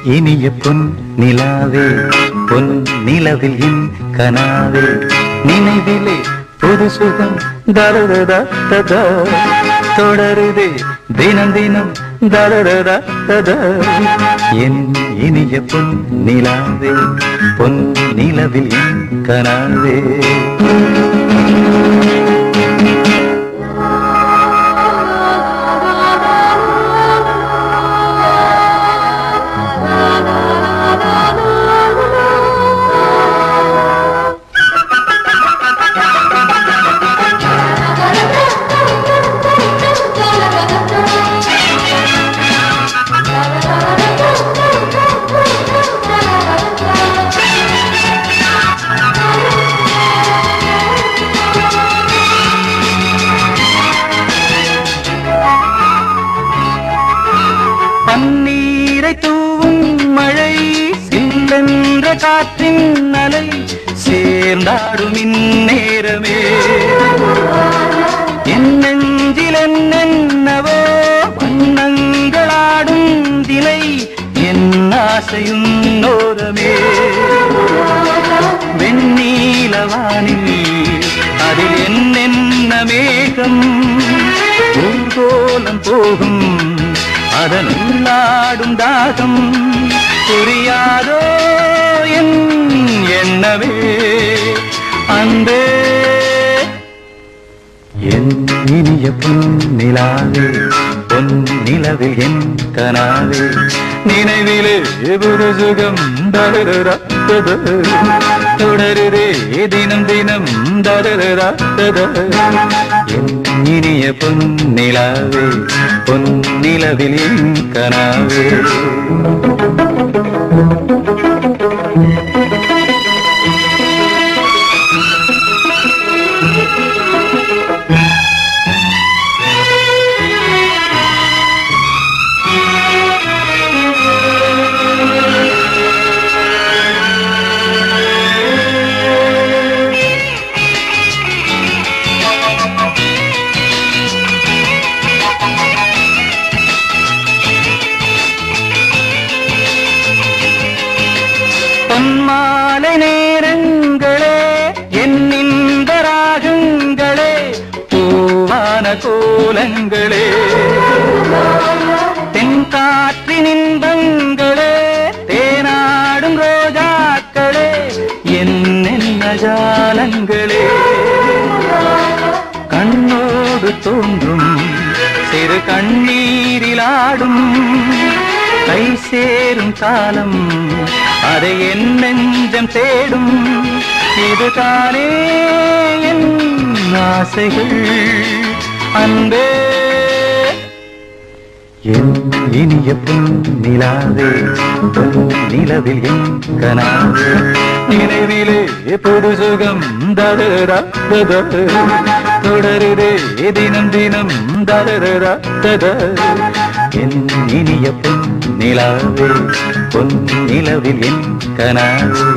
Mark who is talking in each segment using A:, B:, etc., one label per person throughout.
A: இனிய பொன் நிலாவே பொன் நிலவில் என் கனாவே நினைவிலே புது சுகம் தரதா ததா தொடருதே தினம் தினம் தரதா ததா என் இனிய பொன் நிலாவே பொன் நிலவில் என் கனாவே பன்னீரை தூவும் மழை சில்லென்ற காற்றின் அலை சேர்ந்தாடும் இந்நேரமே என் நெஞ்சில் என்னென்னவோ வண்ணங்களாடும் திலை என் ஆசையும் நோரமே வெண்ணீலவானில் அதில் என்னென்ன மேகம் ஊர்கோலம் போகும் அதன் உள்ளாடும் தாகம் புரியாதோ என் எண்ணமே அன்பே என் இனிய பொன் நிலாவே பொன் நிலவில் என் கனாவே நினைவிலே ஒரு சுகம் தரரா தொடருதே தினம் தினம் தரரா என் இனிய பொன் நிலாவே பொன் நிலவில் என் கனாவே பொன்மாலை நேரங்களே என்னிந்த ராகங்களே பூவான கோலங்களே தென்காற்றின் இன்பங்களே தேனாடும் ரோஜாக்களே என்னென்ன ஜாலங்களே கண்ணோடு தோன்றும் சிறு கண்ணீரிலாடும் கை சேரும் காலம் அதை என் நெஞ்சம் தேடும் இதுதானே என் ஆசைகள் அன்பே என் இனிய பொன் நிலாவே பொன் நிலவில் என் கனாவே நினைவிலே புது சுகம் தரரா தத தொடருதே தினம் தினம் தரரா தத என் இனிய பொன் நிலாவே பொன் நிலவில் என் கனாவே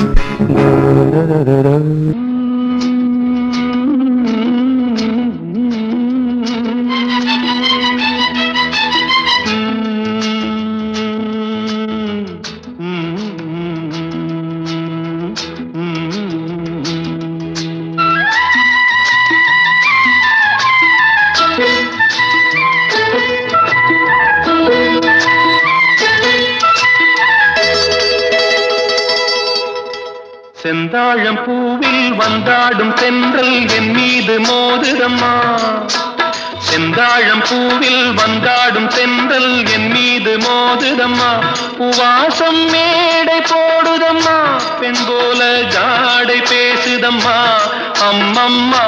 B: செந்தாழம் பூவில் வந்தாடும் தென்றல் என் மீது மோதுதம்மா செந்தாழம் பூவில் வந்தாடும் தென்றல் என் மீது மோதுதம்மா பூவாசம் மேடை போடுதம்மா பெண் போல ஜாடை பேசுதம்மா அம்மம்மா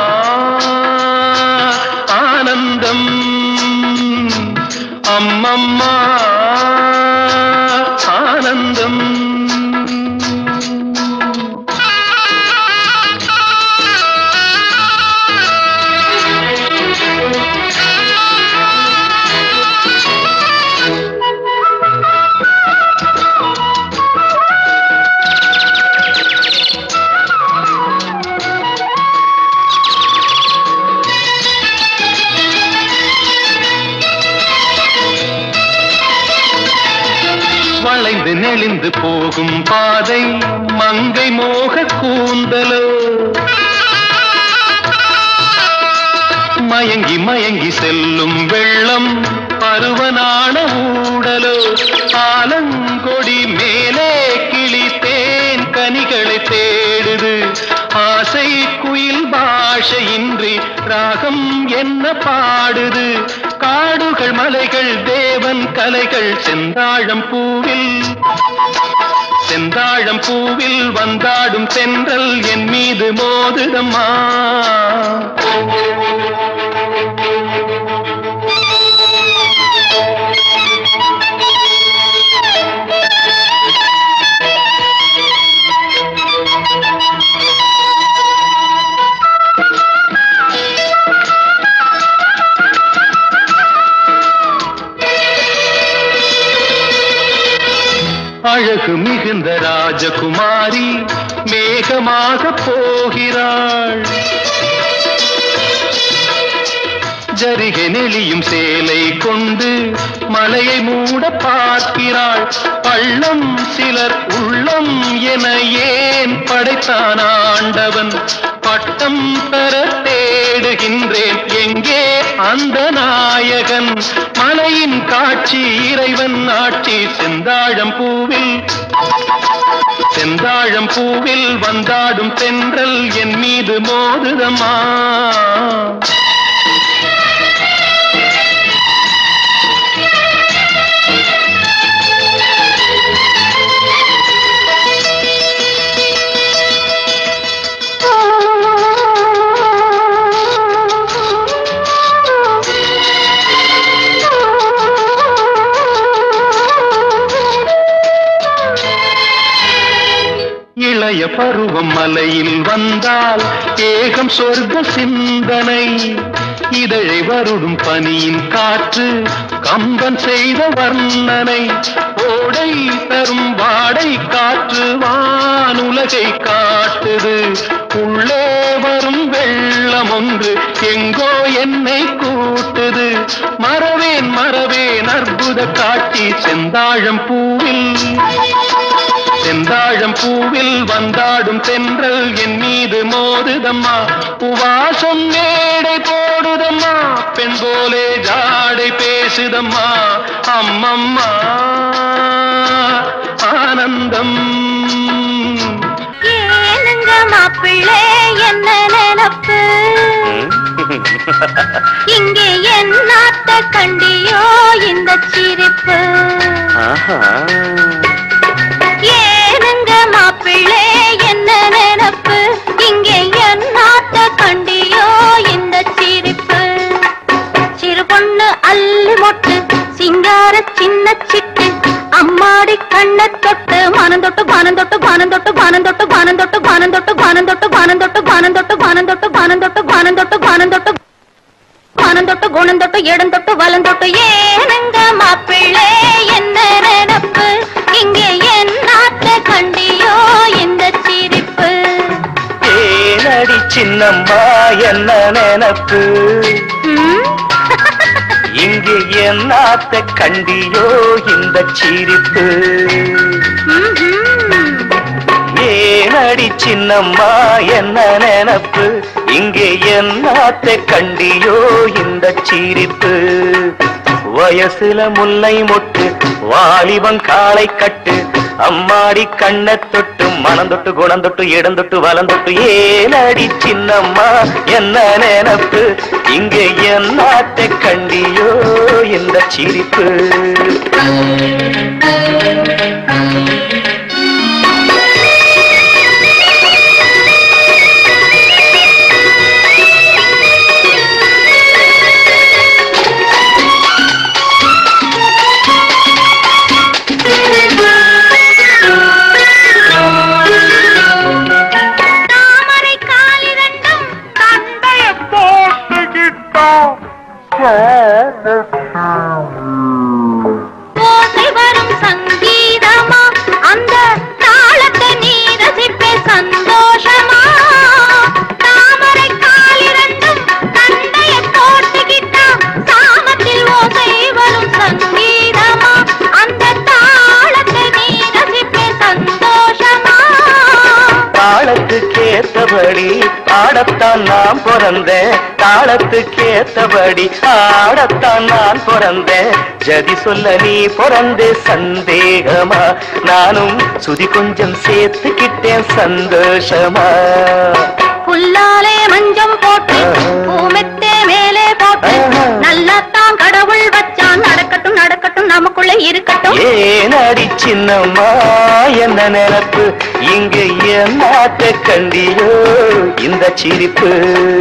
B: ஆனந்தம் அம்மம்மா ஆனந்தம் நெளிந்து நெளிந்து போகும் பாதை மங்கை மோக கூந்தலோ மயங்கி மயங்கி செல்லும் வெள்ளம் பருவனான ஊடலோ ஆலங்கொடி மேலே கிளி தேன் கனிகளை தேடுது ஆசை குயில் பாஷையின்றி ராகம் என்ன பாடுது காடுகள் மலைகள் தேவன் கலைகள் செந்தாழம் பூவில் செந்தாழம் பூவில் வந்தாடும் தென்றல் என் மீது மோதுதம்மா அழகு மிகுந்த ராஜகுமாரி மேகமாக போகிறாள் ஜரிகை நெளியும் சேலை கொண்டு மலையை மூட பார்க்கிறாள் பள்ளம் சிலர் உள்ளம் என ஏன் படைத்தான் ஆண்டவன் பட்டம் பெற தேடுகின்றேன் எங்கே அந்த நாயகன் மலையின் காட்சி இறைவன் ஆட்சி செந்தாழம் பூவில் செந்தாழம் பூவில் வந்தாடும் தென்றல் என் மீது மோதுதம்மா இளைய பருவம் மலையில் வந்தால் ஏகம் சொர்க்க சிந்தனை இதழை வருடும் பனியின் காற்று கம்பன் செய்த வர்ணனை ஓடை தரும் வாடை காற்று வானுலகை காட்டுது உள்ளே வரும் வெள்ளம் ஒன்று எங்கோ என்னை கூட்டுது மறவேன் மறவேன் அற்புத காட்சி செந்தாழம் பூவில் செந்தாழம் பூவில் வந்தாடும் தென்றல் என் மீது மோதுதம்மா உவாசம் மேடை போடுதம்மா பெண் போலே ஜாடை பேசுதம்மா அம்மம்மா ஆனந்தம்
C: ஏனுங்க மாப்பிள்ளை என்ன நினப்பு இங்கே என் நாட்ட கண்டியோ இந்த சிரிப்பு ஏனுங்க மாப்பிள்ளை என்ன நினப்பு இங்கே என் நாட்ட கண்டியோ இந்த சிரிப்பு சிறு பொண்ணு அள்ளி மொட்டு சிங்கார சின்ன சிட்டு அம்மாடி கண்ண தொட்டு மானம் தொட்டு பானம் தொட்டு பானம் தொட்டு பானம் தொட்டு பானம் தொட்டு பானம் தொட்டு பானம் தொட்டு பானம் தொட்டு பானம் தொட்டு பானம் தொட்டு பானம் தொட்டு பானம் தொட்டு பானம் தொட்டு பானம் தொட்டு குணம் தொட்டு இடம் தொட்டு வலம் தொட்டு ஏனுங்க மாப்பிள்ளை என்ன நினப்பு இங்கே என் நாட்ட கண்டியோ இந்த சிரிப்பு
B: ஏனடி சின்னம்மா என்ன நினப்பு
C: ம்?
B: இங்கு என்னாத்த கண்டியோ இந்த சிரிப்பு
C: ம்ஹும்.
B: ஏனடி சின்னம்மா என்ன நினப்பு இங்கே என்னாத்த கண்டியோ இந்த சிரிப்பு வயசுல முல்லை மொட்டு வாலிபன் காலை கட்டு அம்மாடி கண்ணை தொட்டு மனம் தொட்டு குணம் தொட்டு இடம் தொட்டு வலம் தொட்டு ஏனடி சின்னம்மா என்ன நினப்பு இங்கே என்னாத்த கண்டியோ இந்த சிரிப்பு
C: தாமரை காலிரண்டும் கண்கள் ஓசை வரும்
D: பாடத்தான் நான் பிறந்தேன் தாளத்துக்கு ஏத்தபடி ஆடத்தான் நான் பிறந்தேன் ஜதி சொல்ல நீ பிறந்தே சந்தேகமா நானும் சுதி கொஞ்சம் சேர்த்துக்கிட்டேன் சந்தோஷமா
C: புல்லாலே மஞ்சம் போட்டு பூமெத்தே மேலே போட்டு நல்லாத்தான் கடவுள் வச்சான் நடக்கட்டும் நடக்கட்டும் நமக்குள்ள இருக்கட்டும்
D: ஏன் அடி சின்னம்மா என்ன நினப்பு இங்க என் நாட்டை கண்டியோ இந்த சிரிப்பு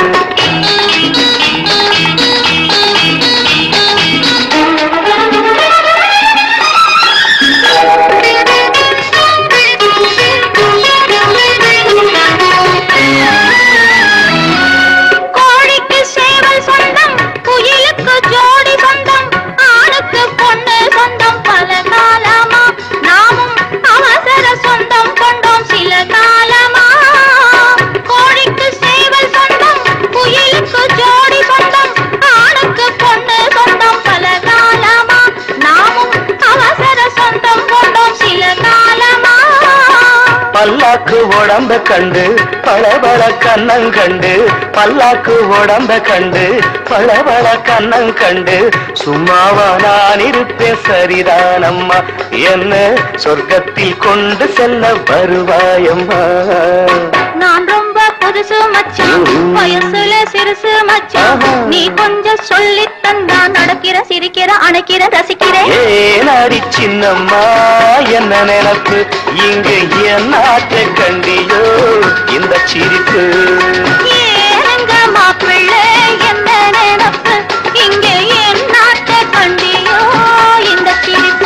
C: கோழிக்கு சேவல் சொந்தம் குயிலுக்கு ஜோடி சொந்தம் ஆணுக்கு பொண்ணு சொந்தம் பல காலமா நாமும் அவசர சொந்தம் கொண்டோம் சில காலமா கோழிக்கு சேவல் சொந்தம் குயிலுக்கு ஜோடி சொந்தம் ஆணுக்கு பொண்ணு சொந்தம் பல காலமா நாமும் அவசர சொந்தம் கொண்டோம் சில காலமா
D: பல்லாக்கு உடம்ப கண்டு பளபள கண்ணம் கண்டு பல்லாக்கு உடம்ப கண்டு பளபள கண்ணம் கண்டு சும்மாவா நான் இருப்பேன் சரிதானம்மா என்ன சொர்க்கத்தில் கொண்டு செல்ல வருவாயம்மா
C: நான் ரொம்ப புதுசு மச்சான் வயசுல சிறுசு மச்சான் நீ கொஞ்சம் சொல்லி தந்தா நடக்கிற சிரிக்கிற அணைக்கிற ரசிக்கிறேன்
D: ஏன் அடி சின்னம்மா என்ன நினப்பு இங்க என் நாட்டை கண்டியோ இந்த சிரிப்பு
C: ஏனுங்க மாப்பிள்ளை என்ன நினப்பு இங்க என் நாட்டை கண்டியோ இந்த சிரிப்பு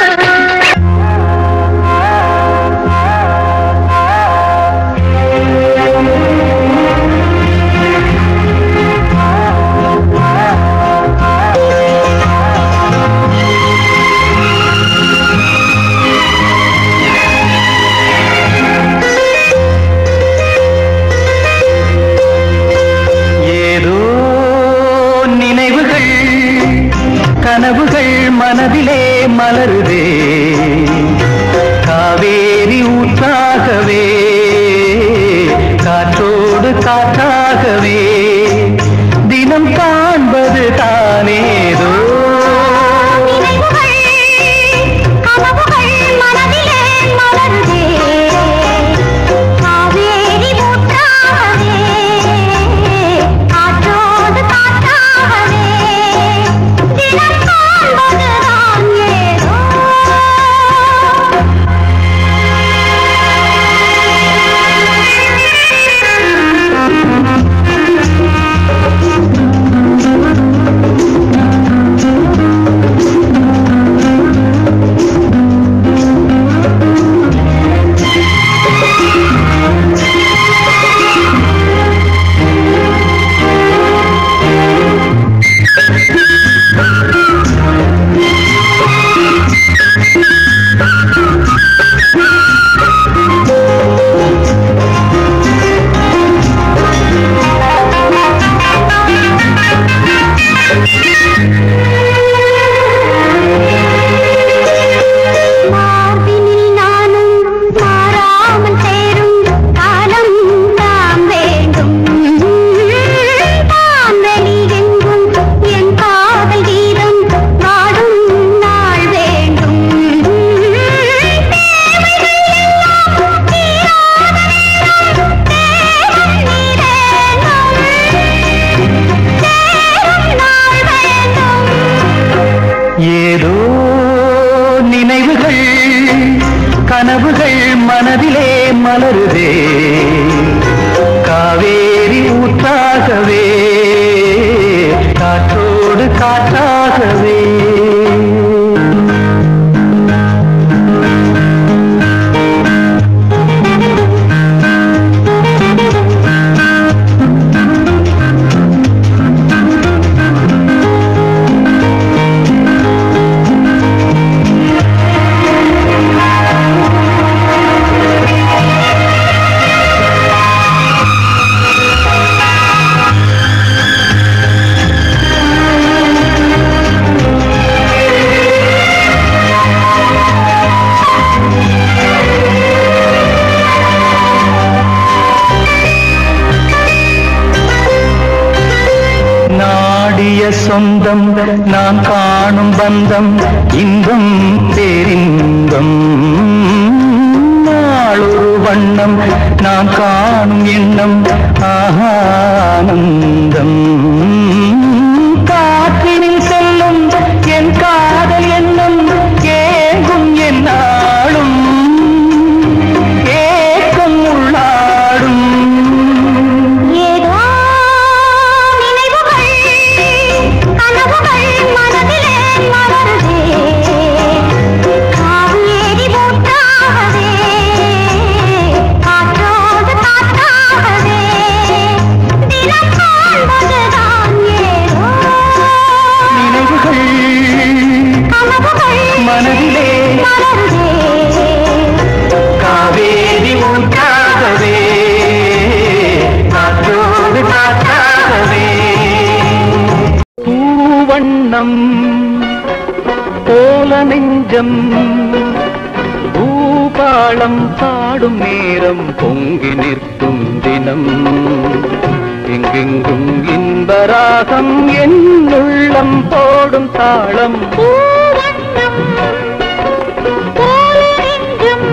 A: ஏதோ நினைவுகள் கனவுகள் மனதிலே மலருதே காவேரி ஊற்றாகவே காற்றோடு காற்றாகவே தினம் காண்பது தானேதோ
C: நினைவுகள், கனவுகள் மனதிலே மலருதே. காவேரி ஊற்றாகவே, காற்றோடு காற்றாகவே, தினம் காண்பதுதான் ஏதோ. மார்பினில் நானும் மாறாமல் சேரும் காலம் தாம் வேண்டும் தாம்பலி எங்கும் என் காதல் கீதம் வாடும் நாள் வேண்டும் தேவைகள் எல்லாம் தீராத நேரம் தேடும் நீரேனும் தேடும் நாள் வேண்டும்
A: ஏதோ நினைவுகள் கனவுகள் மனதிலே மலருதே காவேரி ஊற்றாகவே காற்றோடு காற்றாகவே
C: ஆ
A: சொந்தம் நாம் காணும் பந்தம் இன்பம் பேரின்பம் நாளொரு வண்ணம் நாம் காணும் எண்ணம் ஆனந்தம் காற்றினில் செல்லும் என் காதல் எண்ணம் ஏங்கும் என்னாலும் ஏக்கம் உள்ளாடும்
C: ஏதோ நினைவுகள் கனவுகள் மனதிலே மலருதே காவேரி மூட்டாகவே காற்றோடு காற்றாகவே தினம் காண்பதுதான் ஏதோ
A: நினைவுகள்
C: கனவுகள்
A: மனதிலே
C: மலருதே
A: காவேரி ஊற்றாகவே காற்றோடு காற்றாகவே பூவண்ணம் போல நெஞ்சம் பூபாளம் பாடும் நேரம் பொங்கி நிற்கும் தினம் எங்கெங்கும் இன்பராகம் என் உள்ளம் போடும் தாளம்
C: பூவண்ணம் போல நெஞ்சம்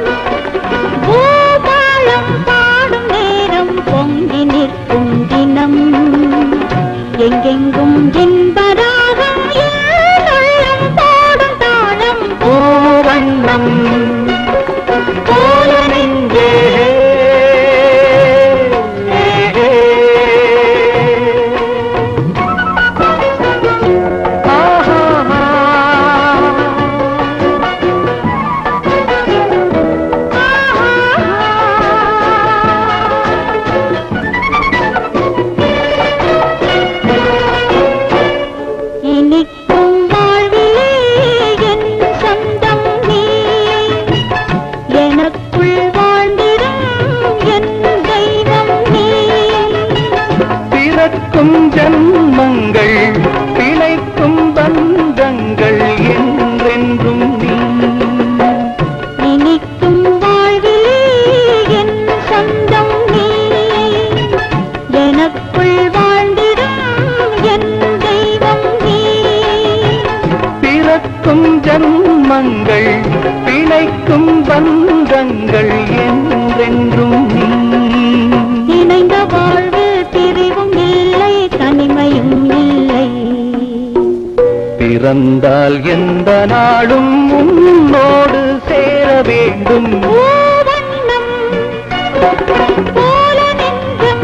C: பூபாலம் பாடும் நேரம் பொங்கி நிற்கும் தினம் எங்கெங்கும் இன்பராகம் உள்ளம் போடும் தாளம்
A: பூவண்ணம் போல நெஞ்சே
C: இனிக்கும் வாழ்விலே என் சொந்தம் நீ எனக்குள் வாழ்ந்திடும் என் தெய்வம் நீ
A: பிறக்கும் ஜன்மங்கள் பிழைக்கும் பந்தங்கள் என்றென்றும் நீ
C: இனிக்கும் வாழ்விலே என் சொந்தம் நீ எனக்குள் வாழ்ந்திடும் என் தெய்வம் நீ
A: பிறக்கும் ஜன்மங்கள் பிழைக்கும் பந்தங்கள் என்றென்றும் நீ
C: இணைந்த வாழ்வு பிரிவும் இல்லை தனிமையும் இல்லை
A: பிறந்தால் எந்த நாளும் உன்னோடு சேர வேண்டும்
C: பூவண்ணம் போல நெஞ்சம்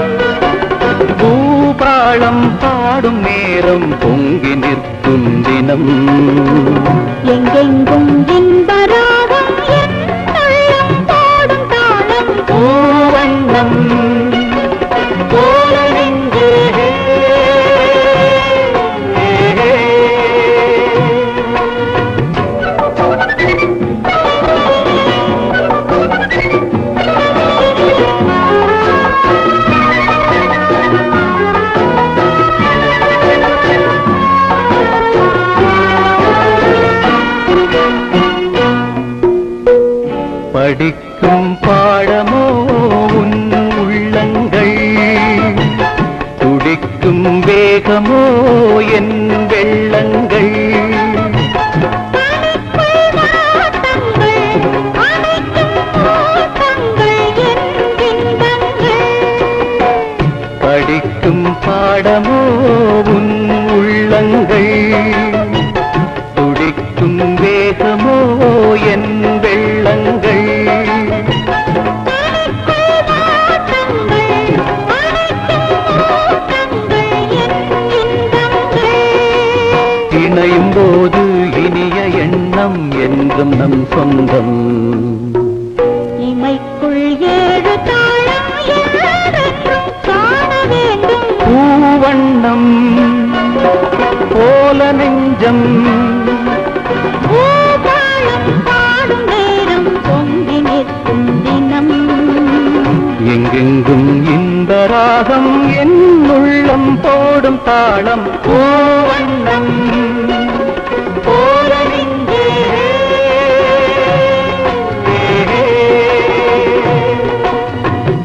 A: பூபாளம் பாடும் நேரம் பொங்கி நிற்கும் தினம்
C: எங்கெங்கும் இன்பராகம் என் உள்ளம் பாடும் தாளம்
A: பூவண்ணம் போல நெஞ்சே. படிக்கும் பாடமோ உன் உள்ளங்கள் துடிக்கும் வேகமோ என் வெள்ளங்கள் படிக்கும் பாடமோ உன் உள்ளங்கள் துடிக்கும் வேகமோ என் வெள்ளங்கள் இணையும் போது இனிய எண்ணம் என்றும் நம் சொந்தம்
C: இமைக்குள் ஏழு தாளம் ஏழென்றும் காண வேண்டும்
A: பூவண்ணம் போல நெஞ்சம்
C: பூபாலம் பாடும் நேரம் பொங்கி நிற்கும் தினம்
A: எங்கெங்கும் இந்த ராகம் என் உள்ளம் போடும் தாளம் பூவண்ணம் போல நெஞ்சே.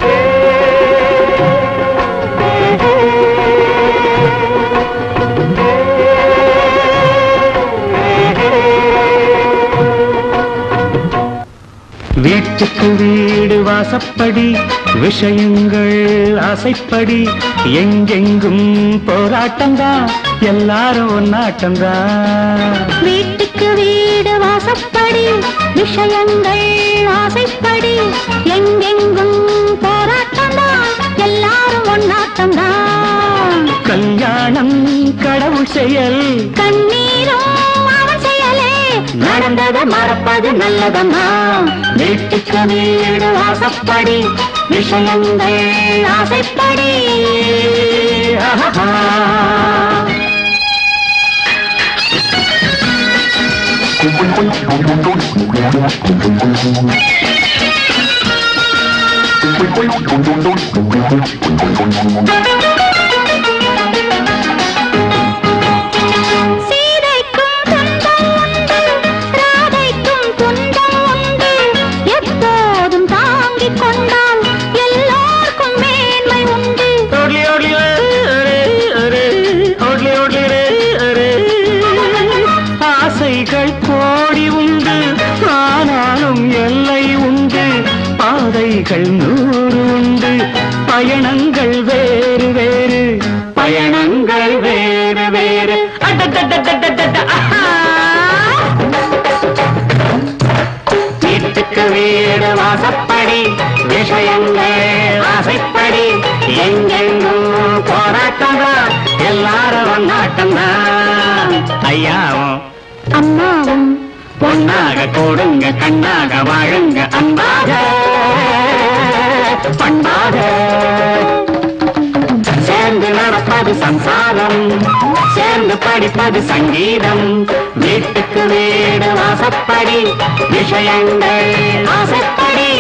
A: ஏ வீட்டுக்கு வீடு வாசப்படி விஷயங்கள் ஆசைப்படி எங்கெங்கும் போராட்டம்தான் எல்லாரும் ஒன்னாட்டம்தான்
C: வீட்டுக்கு வீடு வாசப்படி விஷயங்கள் ஆசைப்படி எங்கெங்கும் போராட்டம்தான் எல்லாரும் ஒன்னாட்டம்தான்
A: கல்யாணம் கடவுள் செயல்
C: கண்ணீரும் அவன் செயலே நடந்ததை மறப்பது நல்லதம்மா வீட்டுக்கு வீடு வாசப்படி விஷயங்கள் ஆசைப்படி
A: ஆஹா.
C: சீதைக்கும் துன்பம் உண்டு ராதைக்கும் துன்பம் உண்டு எப்போதும் தாங்கிக் கொண்டால் எல்லோருக்கும் மேன்மை உண்டு
A: ஓட்லி, ஓட்லி, அரே, அரே, ஓட்லி, ஓட்லி, ரே, அரே. ஆசைகள் கோடி உண்டு ஆனாலும் எல்லை உண்டு பாதைகள் நூறு உண்டு பயணங்கள் வேறு வேறு பயணங்கள் வேறு வேறு அடடடடடடட, ஆஹா. வீட்டுக்கு வீடு வாசப்படி விஷயங்கள் ஆசைப்படி எங்கெங்கும் போராட்டம்தான் எல்லாரும் ஒன்னாட்டம்தான் ஐயாவும்
C: அம்மாவும்
A: பொன்னாக கூடுங்க கண்ணாக வாழுங்க அன்பாக பண்பாக சேர்ந்து நடப்பது சம்சாரம் சேர்ந்து படிப்பது சங்கீதம் வீட்டுக்கு வீடு வாசப்படி விஷயங்கள் ஆசைப்படி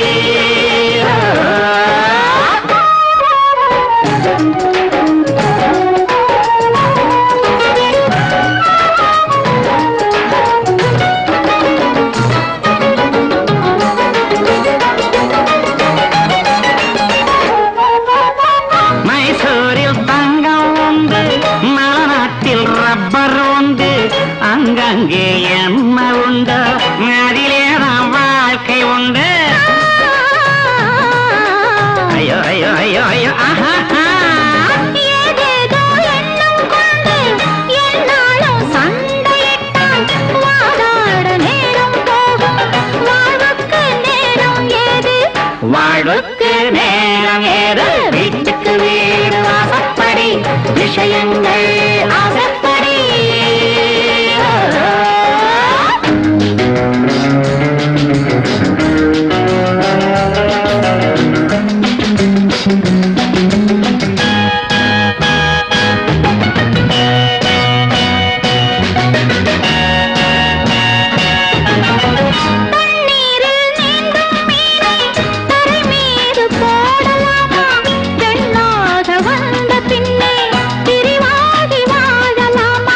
A: மைசூரில் தங்கம் உண்டு மலநாட்டில் ரப்பர் உண்டு அங்கங்கே என்ன உண்டு அதிலே தான் வாழ்க்கை உண்டு ஐயோ ஐயோ ஐயோ ஐயோ ஆஹா
C: ஏதேதோ எண்ணம் கொண்டு எந்நாளும் சண்டையிட்டால் வாதாட நேரம் போகும் வாழ்வுக்கு நேரம் ஏது
A: வாழ்வுக்கு நேரம் ஏறு வீட்டுக்கு வீடு வாசப்படி விஷயங்கள் ஆசைப்படி
C: தண்ணீரில் நீந்தும் மீனை தரை மீது போடலாமா பெண்ணாக வந்த பின்னே பிரிவாகி வாழலாமா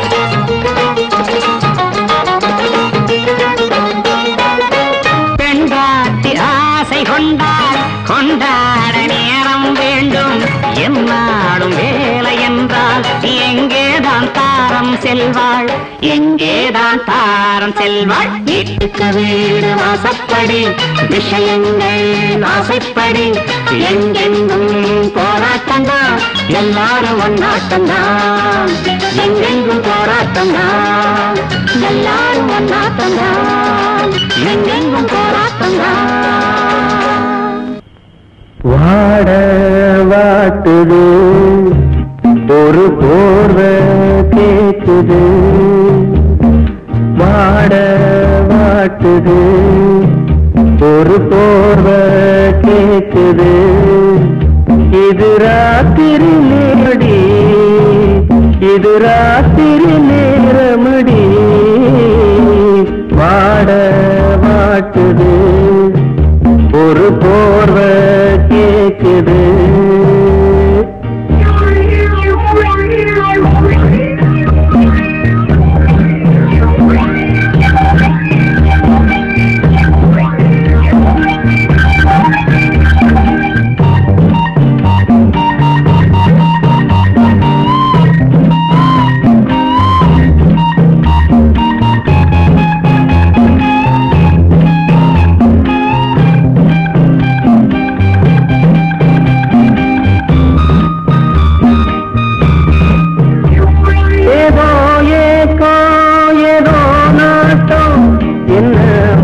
A: பெண்காட்டி ஆசை கொண்டால் கொண்டாட நேரம் வேண்டும் என்னாடும் வேலை என்றால் எங்கேதான் தாரம் செல்வாள் எங்கேதான் தாரம் செல்வாள் வீட்டுக்கு வீடு வாசப்படி விஷயங்கள் ஆசைப்படி எங்கெங்கும் போராட்டம்தான் எல்லாரும் ஒன்னாட்டம்தான் எங்கெங்கும் போராட்டம்தான் எல்லாரும் ஒன்னாட்டம்தான் எங்கெங்கும் போராட்டம்தான் வாட வாட்டுது ஒரு போர்வை கேக்குது வாட வாட்டுது ஒரு போர்வை கேக்குது இது ராத்திரி நேரடி இது ராத்திரி நேரமடி வாட வாட்டுது ஒரு போர்வை கேக்குது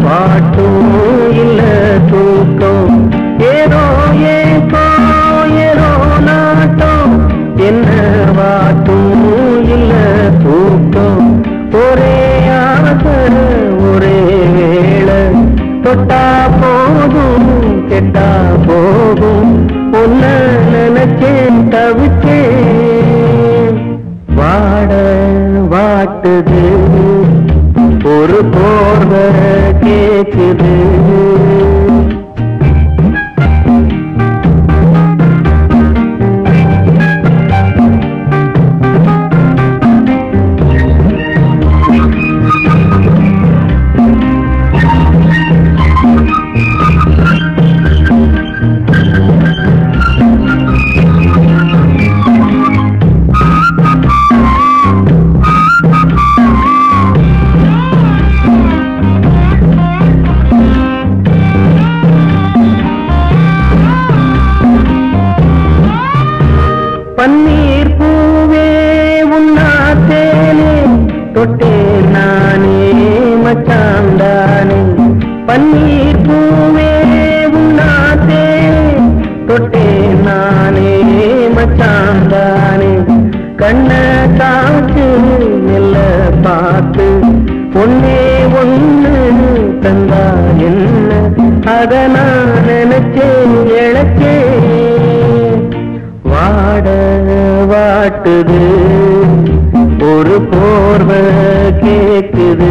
A: பாட்டும் இல்ல தூக்கம் ஏதோ ஏதோ ஏதோ நாட்டம் என்ன வாட்டும் இல்ல தூக்கம் ஒரே ஆசை ஒரே வேளை தொட்டா போதும் கெட்டா போகும் உன்ன நினைச்சேன் தவிச்சேன் வாட வாட்டுது ஒரு போர்வ கேக்குது பன்னீர் பூவே உன்னாத்தேனே தொட்டேன் நானே மச்சாந்தானே பன்னீர் பூவே உன்னாத்தேனே தொட்டேன் நானே மச்சாந்தானே கண்ண காற்று மெல்ல பார்த்து ஒன்னே ஒண்ணு தந்தா என்ன அத நான் நினைச்சேன் இழச்சேன் வாட வாட்டுது ஒரு போர்வ கேக்குது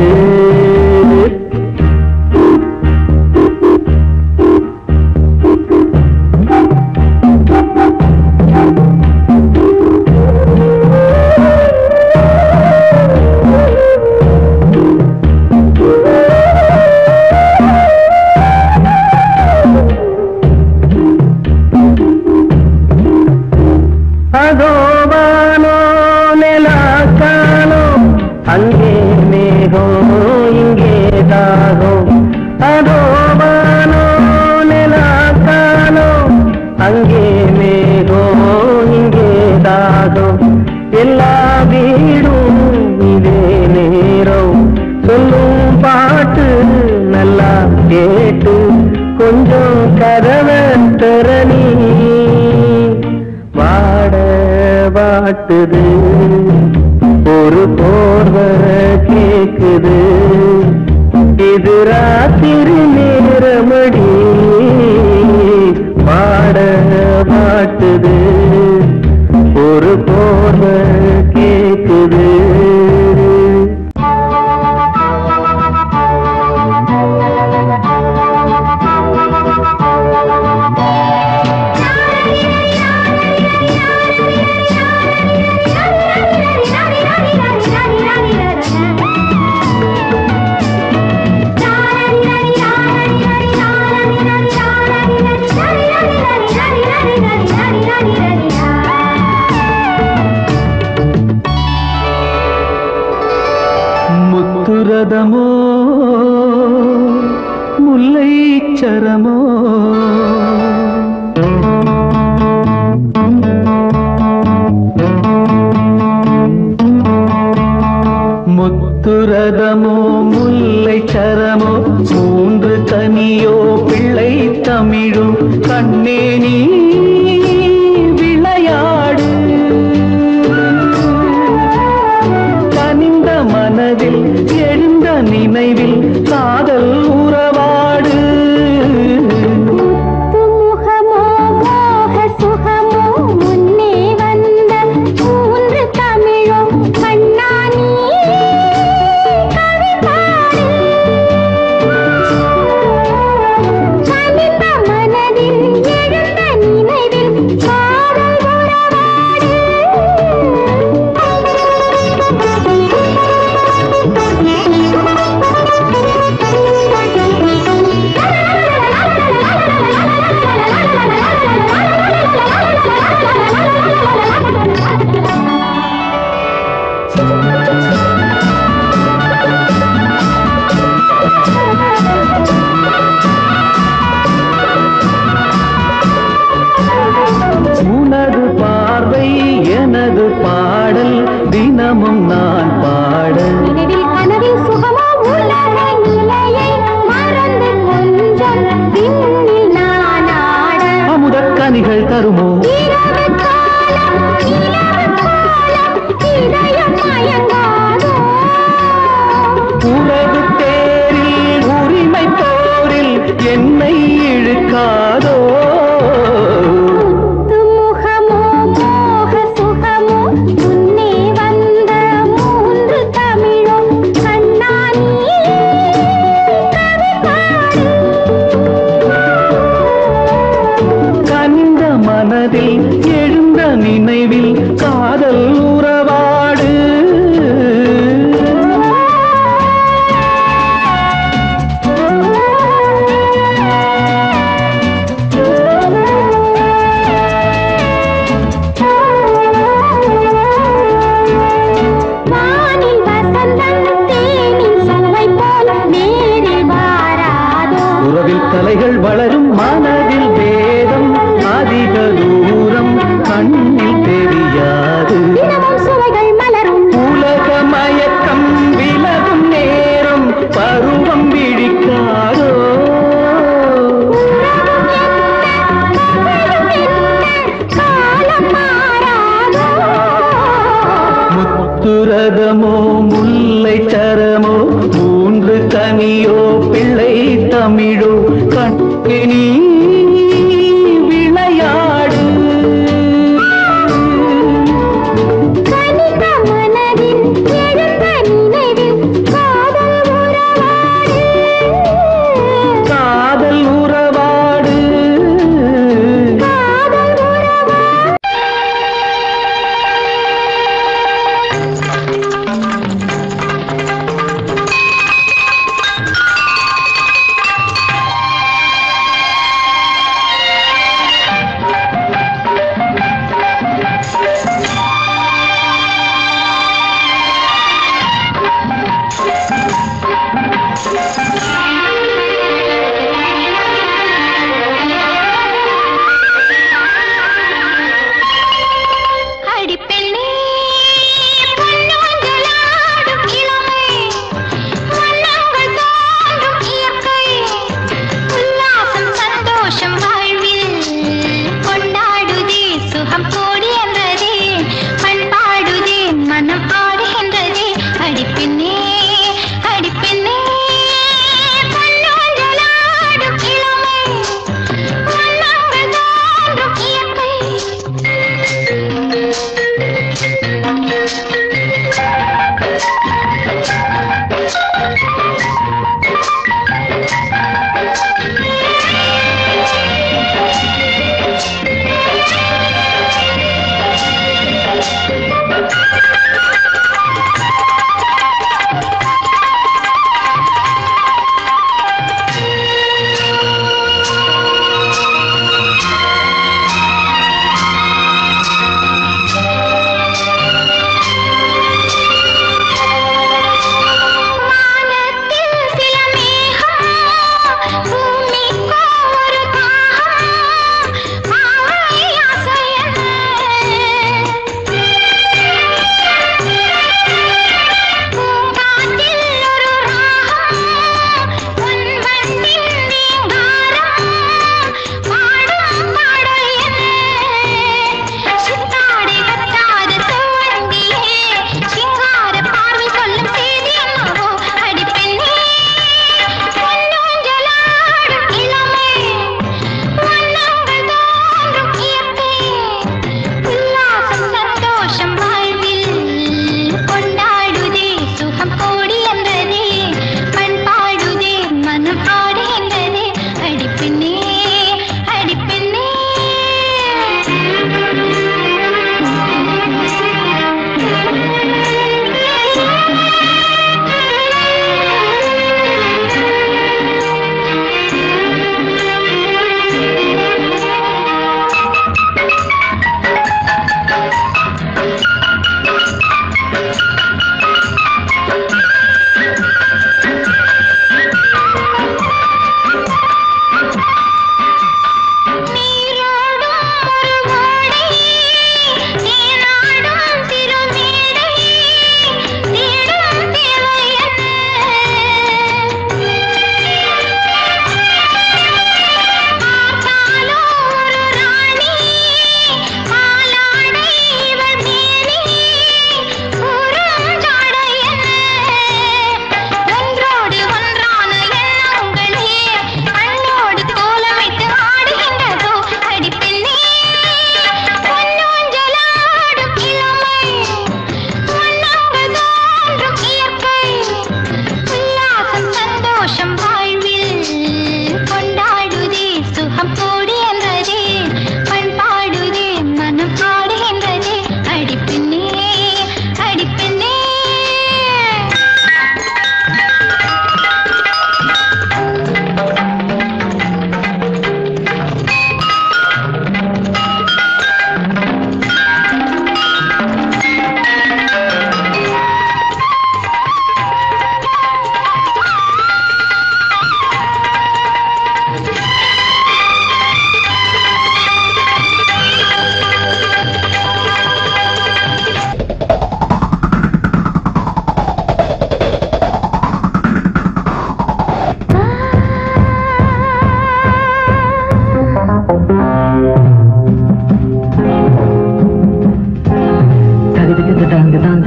A: அதோ வானோ நிலாக்கானோ அங்கே மேகம் இங்கே தாகம் அதோ வானோ நிலாக்கானோ அங்கே மேகம் இங்கே தாகம் எல்லா வீடும் இதே நேரம் சொல்லும் பாட்டு நல்லா கேட்டு கொஞ்சம் கதவை திறனி வாட வாட்டுது ஒரு போர்வ கேக்குது இது ராத்திரி நேரமடி வாட வாட்டுது ஒரு போர்வ கேக்குது முத்துரதமோ முல்லை சரமோ முத்துரதமோ முல்லை சரமோ மூன்று தனியோ பிள்ளை தமிழும் கண்ணே நீ விளையாடு கனிந்த மனதில் எழுந்த நினைவில் காதல் உறவாடு
C: முகமோ மோக சுகமோ முன்னே வந்த மூன்று தமிழும் கண்ணானி கவிபாடு கனிந்த மனதில் எழுந்த
A: கலைகள் வளரும் மனதில் வேதம் அதிக தூரம் கண்ணில் தெரியாது
C: தினமும் சுவைகள் மலரும்
A: உலக மயக்கம் விலகும் நேரம் பருவம் விழிக்காதோ
C: காலம் மாறாதோ
A: முத்துரதமோ முல்லை சரமோ மூன்று கனியோ பிள்ளை தமிழோ கண்ணினி விளையாடு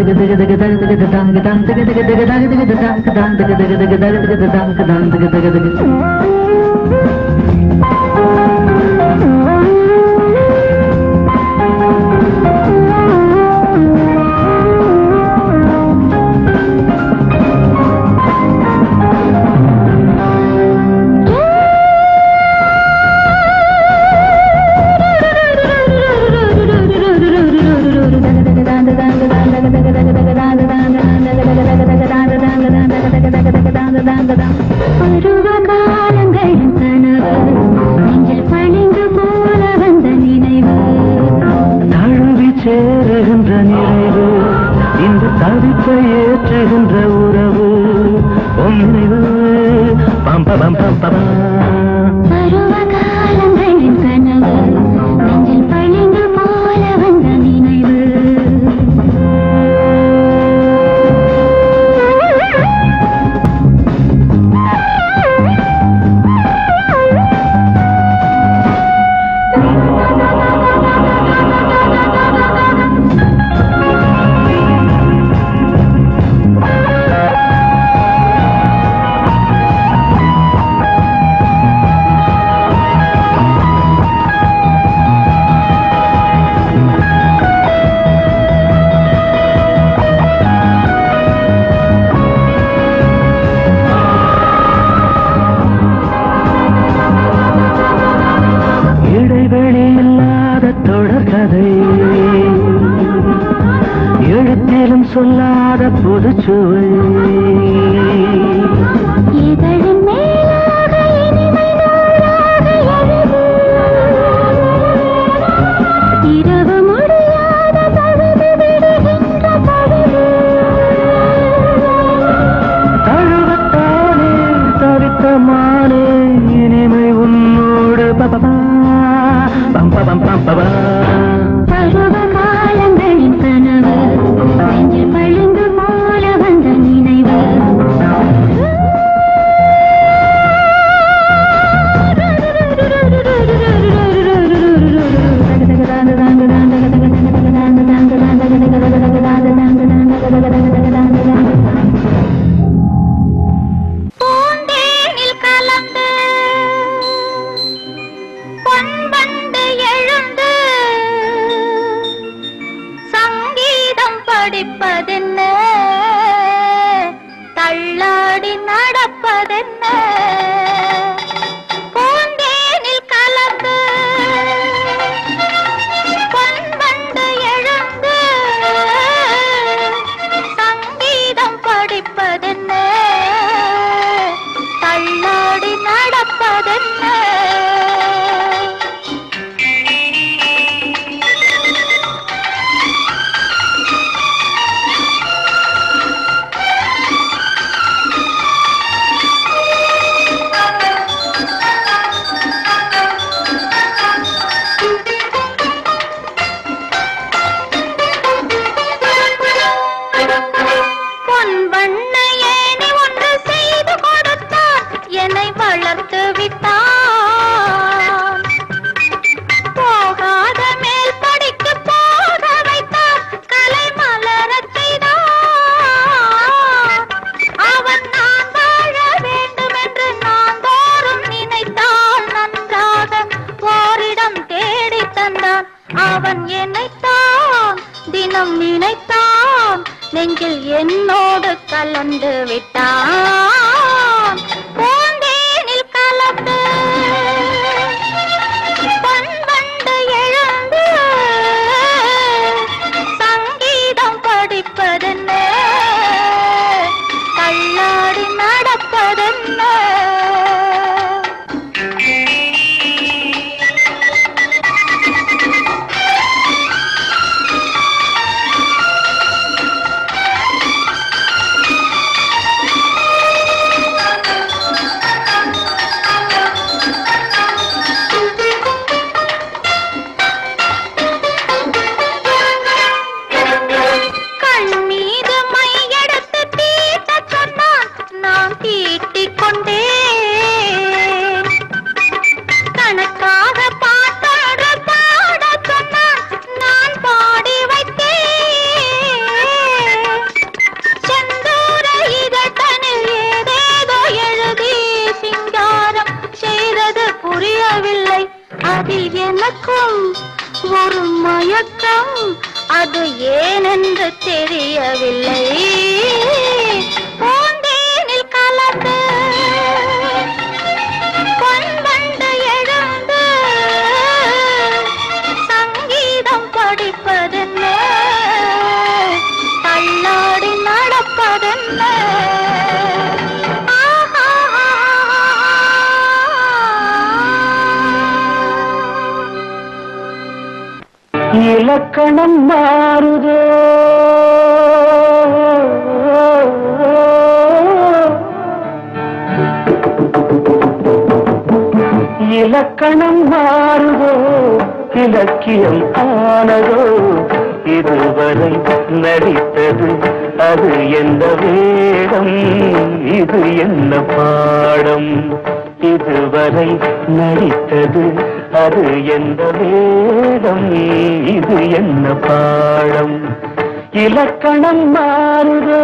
C: பருவகாலங்களின் கனவு நெஞ்சில் பளிங்கு போல வந்த நினைவு
A: தழுவி சேருகின்ற நிறைவு இந்த தவிப்பை ஏற்றுகின்ற உறவு உன் நினைவு பம்ப பம் பம் பம்
C: பருவகாலங்களின் கனவு நெஞ்சில் பளிங்கு போல வந்த நினைவு
A: இடைவெளி இல்லாத தொடர்கதை எழுத்திலும் சொல்லாத புதுச்சுவை
C: இதழின் மேலாக இனிமை நூறாக எழுது. இரவு முடியாத பழுது விடுகின்ற பழுது.
A: தழுவத்தானே தவித்த மானே இனிமை உன்னோடு பபபா பம் பம் பம் பபா
C: பருவகாலங்களின் கனவு நெஞ்சில் பளிங்கு போல வந்த நினைவு பூந்தேனில் கலந்து பொன்பண்டு எழுந்து சங்கீதம் படிப்பதென்ன தள்ளாடி நடப்பதென்ன பூந்தேனில் கலந்து பொன்பண்டு எழுந்து சங்கீதம் படிப்பதென்ன தள்ளாடி நடப்பதென்ன பொன் வண்ண ஏணி ஒன்று செய்து கொடுத்தான் என்னை வளர்த்து விட்டான் போகாத மேல் படிக்கு போக வைத்தான் கலை மலரச் செய்தான் அவன் நான் வாழ வேண்டும் என்று நான் தோறும் நினைத்தான் நன்றாக ஓரிடம் தேடி தந்தான் அவன் என்னைத்தான் தினம் நினைத்தான் நெஞ்சில் என்னோடு கலந்து விட்டான் பூந்தேனில் கலந்து பொன்வண்டு எழுந்து சங்கீதம் படிப்பதென்ன தள்ளாடி நடப்பதென்ன கண் மீது மையெடுத்து தீட்டச் சொன்னான் நான் தீட்டிக் கொண்டேன் கணக்காக பாட்டாடல் பாடச் சொன்னான் நான் பாடி வைத்தேன் அதில் எனக்கும் ஒரு மயக்கம் அது ஏனென்று தெரியவில்லை பூந்தேனில் கலந்து பொன்வண்டு எழுந்து சங்கீதம் படிப்பதென்ன தள்ளாடி நடப்பதென்ன
A: இலக்கணம் மாறுதோ இலக்கணம் மாறுதோ இலக்கியம் ஆனதோ இதுவரை நடித்தது அது எந்த வேடம் இது என்ன பாடம் இதுவரை நடித்தது அது எந்த வேடம் இது என்ன பாடம் இலக்கணம் மாறுதோ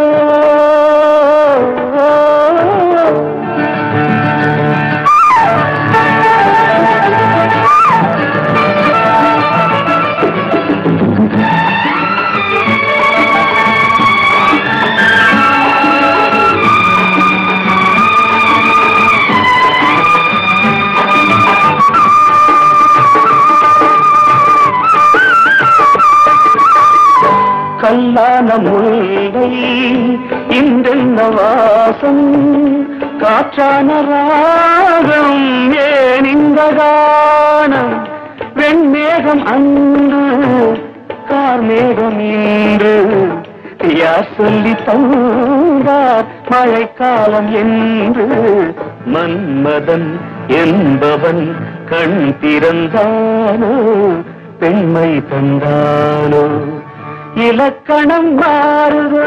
A: கல்லான முல்லை இன்றென்ன வாசம் காற்றான ராகம் ஏன் இந்த கானம் வெண்மேகம் அன்று கார்மேகம் இன்று யார் சொல்லி தந்தார் மழைக்காலம் என்று மன்மதன் என்பவன் கண் திறந்தானோ பெண்மை தந்தானோ இலக்கணம் மாறுதோ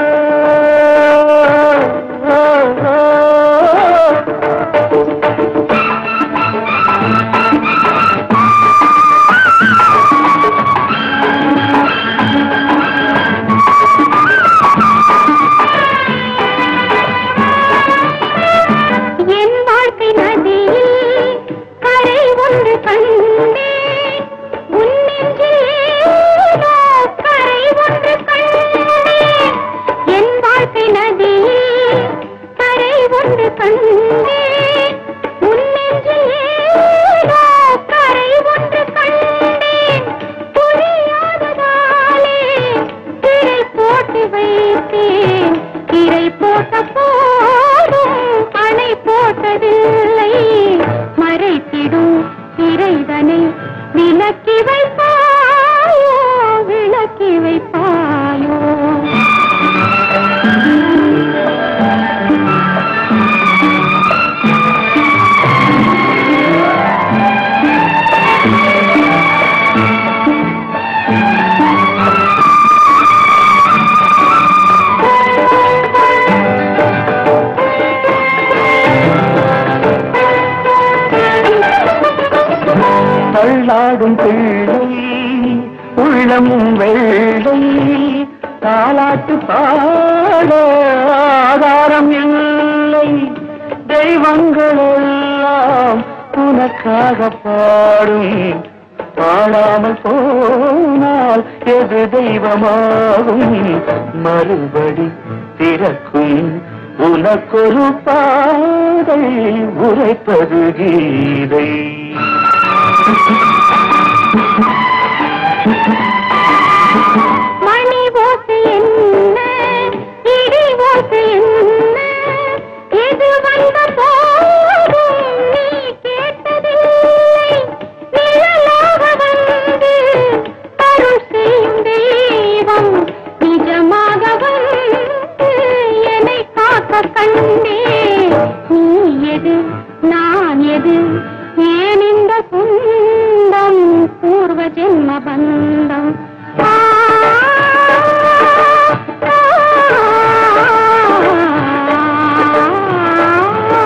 C: என் வாழ்க்கை நதியில் கரை ஒன்று கண்டேன் உன் நெஞ்சில் ஏதோ கரை ஒன்று கண்டேன் என் வாழ்க்கை நதியில் கரை ஒன்று கண்டேன் உன் நெஞ்சில் ஏதோ கரை ஒன்று கண்டேன் புரியாததாலே திரை போட்டு வைத்தேன் திரை போட்ட போதும் அணை போட்டதில்லை மறைத்திடும் திரைதனை விலக்கி வைப்பாயோ விளக்கி வைப்பாயோ
A: தள்ளாடும் பிள்ளை உள்ளமும் வெள்ளை தாலாட்டு பாட ஆதாரம் இல்லை தெய்வங்கள் எல்லாம் உனக்காக பாடும் பாடாமல் போனால் எது தெய்வமாகும் மறுபடி திறக்கும் உனக்கொரு பாதை உரைப்பது கீதை
C: மணி ஓசை என்ன இடி ஓசை என்ன எது வந்த போதும் நீ கேட்டதில்லை நிழலாக வந்து அருள் செய்யும் தெய்வம் நிஜமாக வந்து என்னை காக்க கண்டே நீ எது நான் எது ஏன் இந்த சொந்தம் பூர்வ ஜென்ம பந்தம் ஆ, ஆ, ஆ,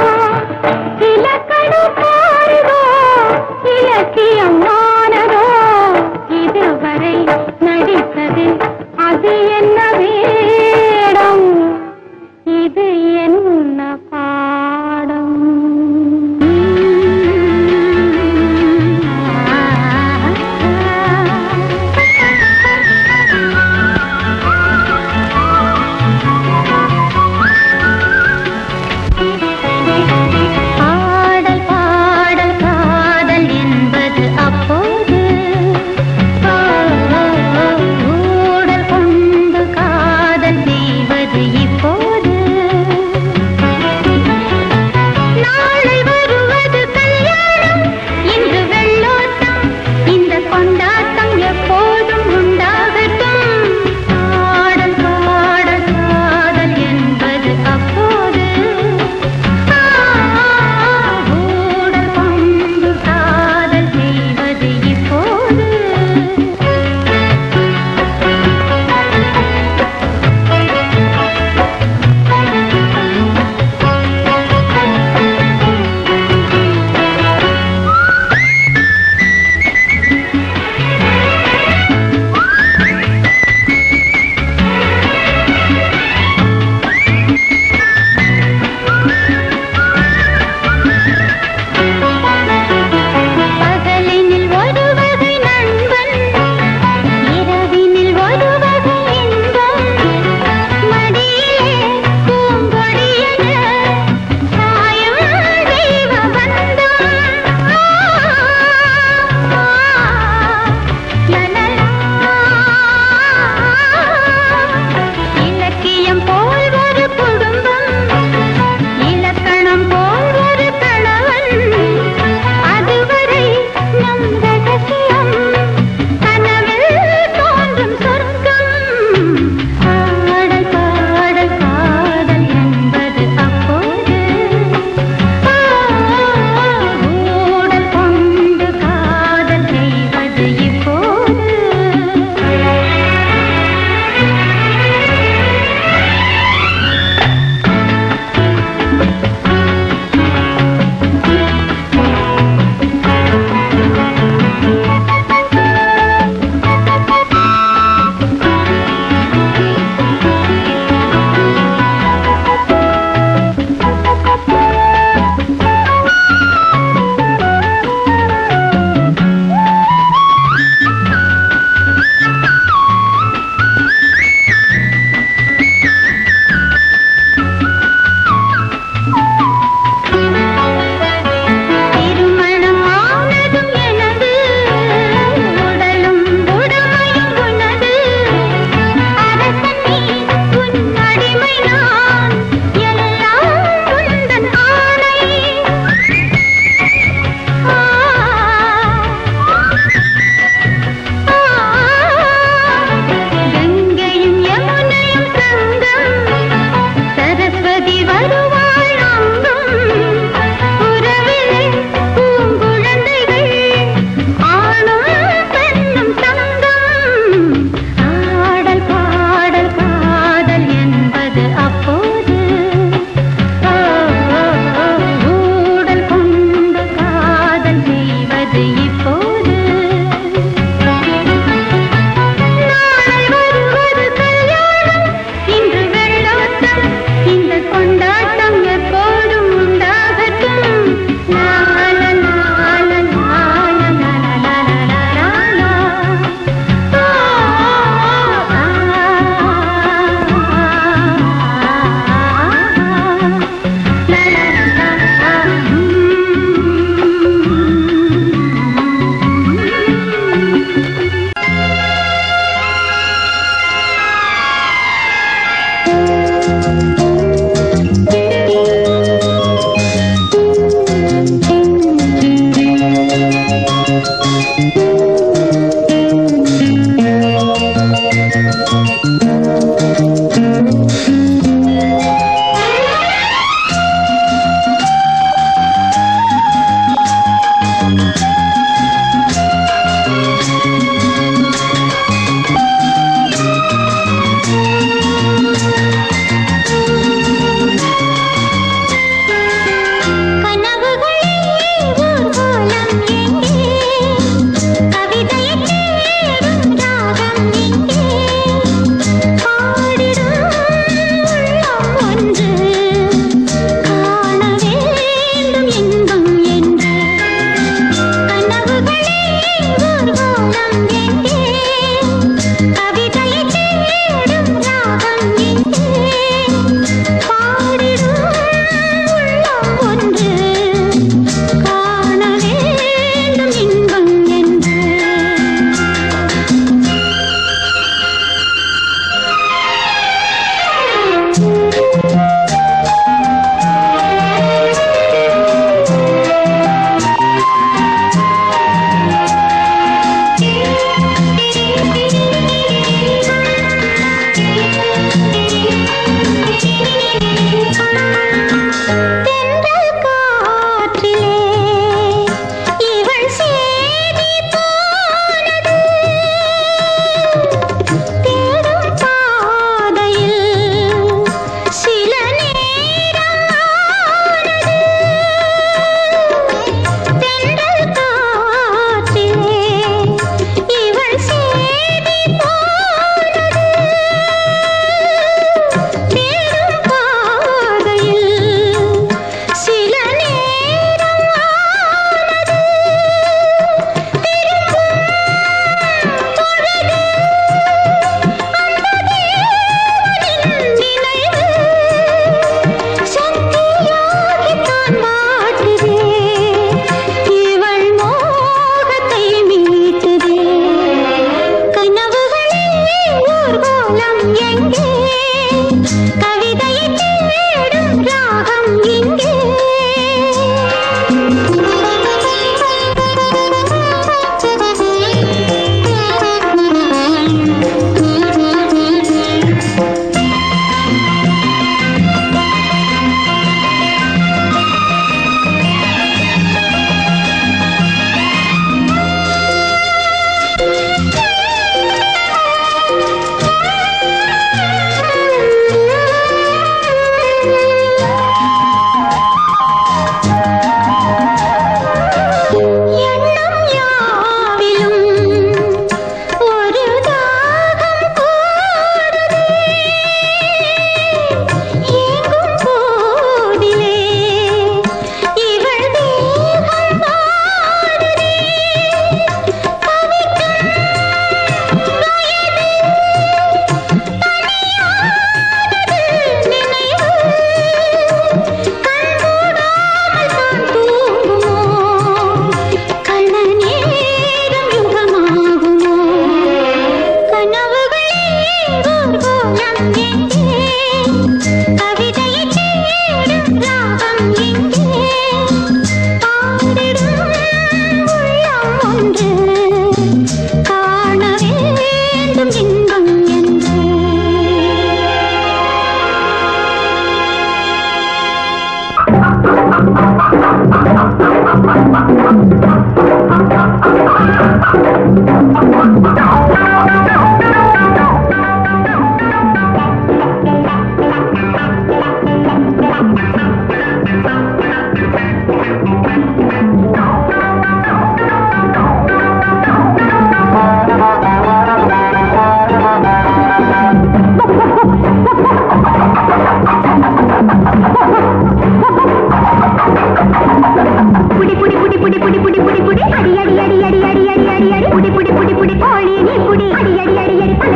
C: புடி புடி புடி புடி புடி புடி புடி புடி அடி அடி அடி அடி அடி அடி அடி அடி புடி புடி புடி புடி கோழி நீ புடி அடி அடி அடி அடி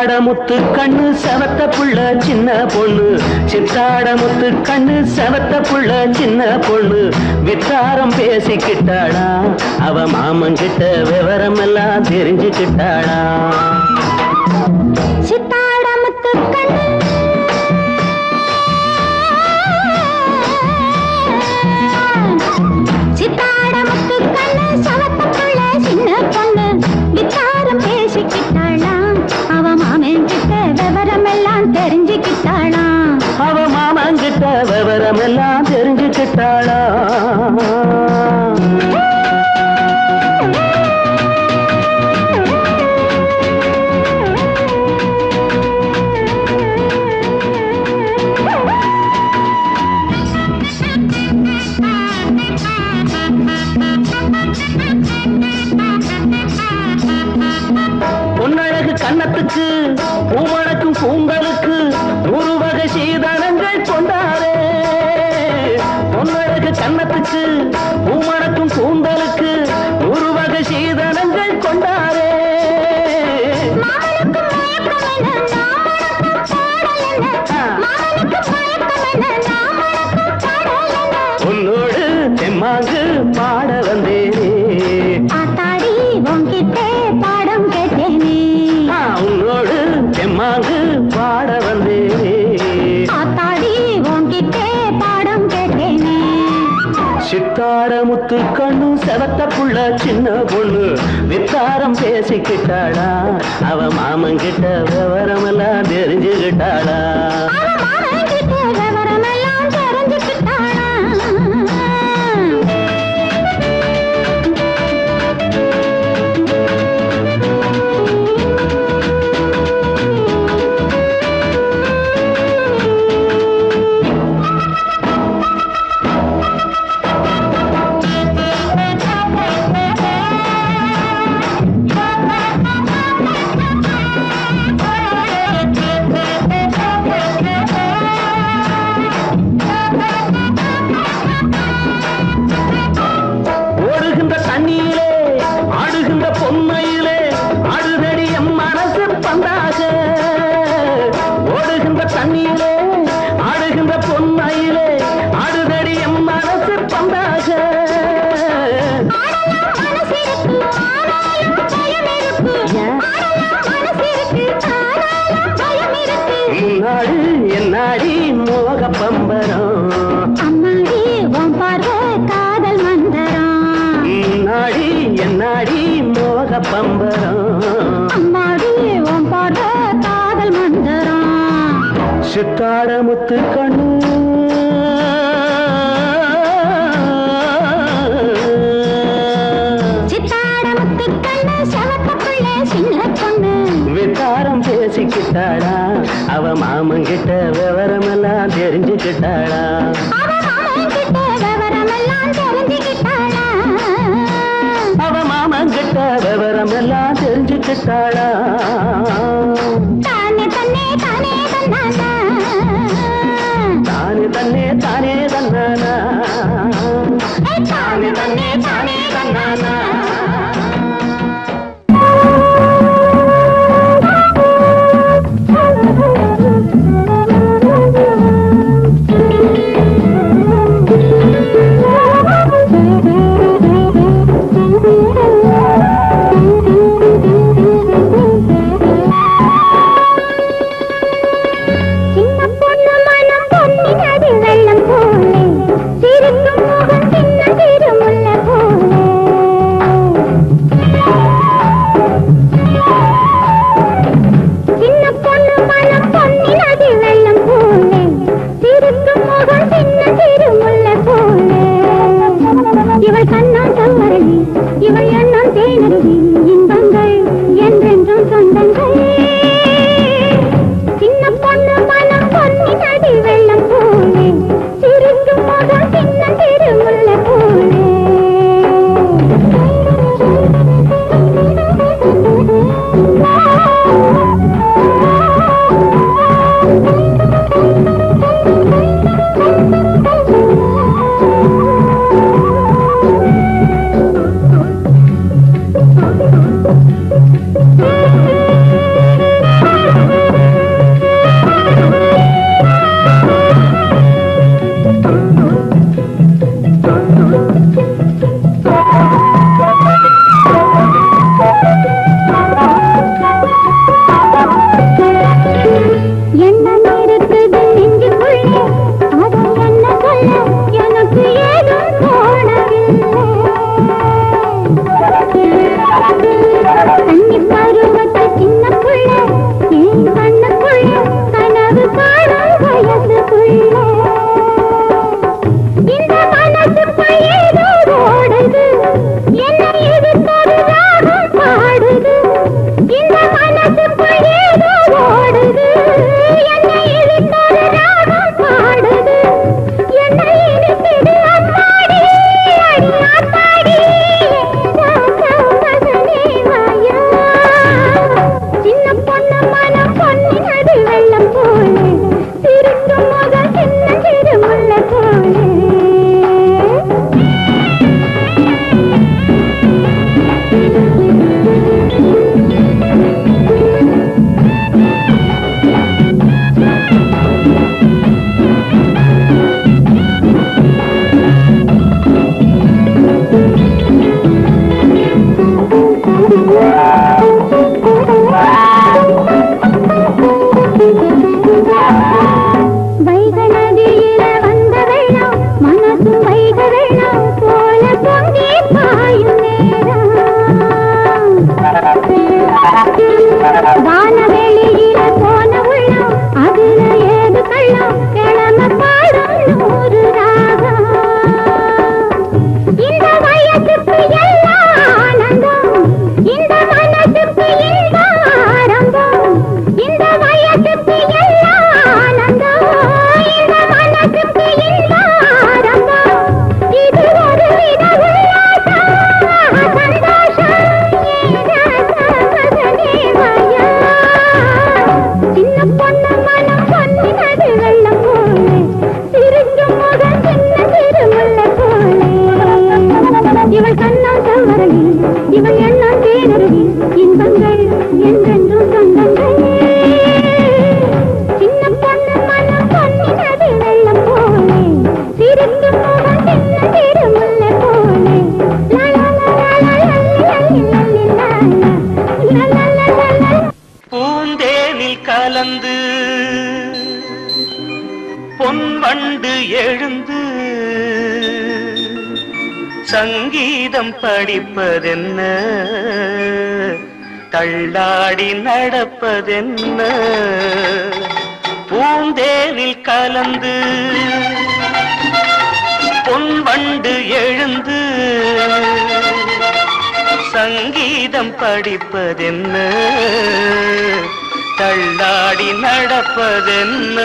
A: சித்தாட முத்து கண்ணு செவத்த புள்ள சின்ன பொண்ணு சித்தாட முத்து கண்ணு செவத்த புள்ள சின்ன பொண்ணு வித்தாரம் பேசிக்கிட்டாளா அவ மாமன் கிட்ட விவரம் எல்லாம் தெரிஞ்சுக்கிட்டாளா
C: சித்தாடமுத்து கண்ணு சித்தாடமுத்து கண்ணு சவத்தக்குள்ள சின்ன பொண்ணு வித்தாரம் பேசிக்கிட்டாளா அவ மாமன் கிட்ட விவரம் எல்லாம் தெரிஞ்சுக்கிட்டாளா
A: அவ மாமன் கிட்ட விவரம் எல்லாம் தெரிஞ்சுக்கிட்டாளா பொன்னழகு கன்னத்துக்கு பூமணக்கும் பூங்கலுக்கு நூறு வகை சீதனங்கள் கொண்டாரே பொன்னழகு கன்னத்துக்கு பூமணக்கும் கூந்தலுக்கு நூறு வகை சீதனங்கள் கொண்டாரே
C: மாமனுக்கு மயக்கம் என்ன நாமனுக்கு பாடல் என்ன மாமனுக்கு மயக்கம் என்ன நாமனுக்கு பாடல் என்ன
A: உன்னோடு தெம்மாங்கு பாட வந்தேனே
C: ஆத்தாடி உன்கிட்டே பாடம் கேட்டேனே
A: ஆ, உன்னோடு தெம்மாங்கு பாட வந்தேனே
C: ஆத்தாடி உன்கிட்டே பாடம் கேட்டேனே
A: சித்தாட முத்து கண்ணு செவத்த புள்ள சின்ன பொண்ணு வித்தாரம் பேசிக்கிட்டாளா அவ மாமன் கிட்ட விவரம் எல்லாம் தெரிஞ்சுக்கிட்டாளா
C: அவ மாமன் கிட்ட விவரமெல்லாம் தெரிஞ்சுக்கிட்டானா
A: ஓடுகின்ற தண்ணியிலே ஆடுகின்ற பொம்மையிலே ஆடுதடி எம் மனசு பந்தாக ஓடுகின்ற தண்ணியிலே ஆடுகின்ற பொம்மையிலே ஆடுதடி எம் மனசு பந்தாக
C: ஆடலாம் மனசிருக்கு ஆனாலும் பயம் இருக்கு ஆடலாம் மனசிருக்கு ஆனாலும் பயம் இருக்கு
A: முன்னாடி என்னாடி மோக பம்பரம்
C: அம்மாடி உன் பார்வை காதல் மந்தரம்
A: முன்னாடி என்னாடி மோக பம்பரம்
C: அம்மாடி உன் பார்வை காதல் மந்தரம்
A: சித்தாட முத்து கண்ணு
C: சித்தாடமுத்து கண்ணு செவத்தக்குள்ள சின்ன பொண்ணு
A: வித்தாரம் பேசிக்கிட்டாளா அவ மாமன் கிட்ட விவரம் எல்லாம் தெரிஞ்சுக்கிட்டாளா
C: அவ மாமன் கிட்ட விவரமெல்லாம் தெரிஞ்சுக்கிட்டாளா
A: அவ மாமன் கிட்ட விவரம் எல்லாம் தெரிஞ்சுக்கிட்டாளா
C: தானே தன்னே தானே தன்னானா
A: தானே தன்னே தானே தன்னானா
C: ஏய், தானே தன்னே தானே தன்னானா சின்ன பொண்ணு மனம் பொன்னினது வெள்ளம் போல
D: பொன் வண்டு எழுந்து சங்கீதம் படிப்பதென்ன தள்ளாடி நடப்பதென்ன பூந்தேனில் கலந்து பொன் வண்டு எழுந்து சங்கீதம் படிப்பதென்ன தள்ளாடி நடப்பதென்ன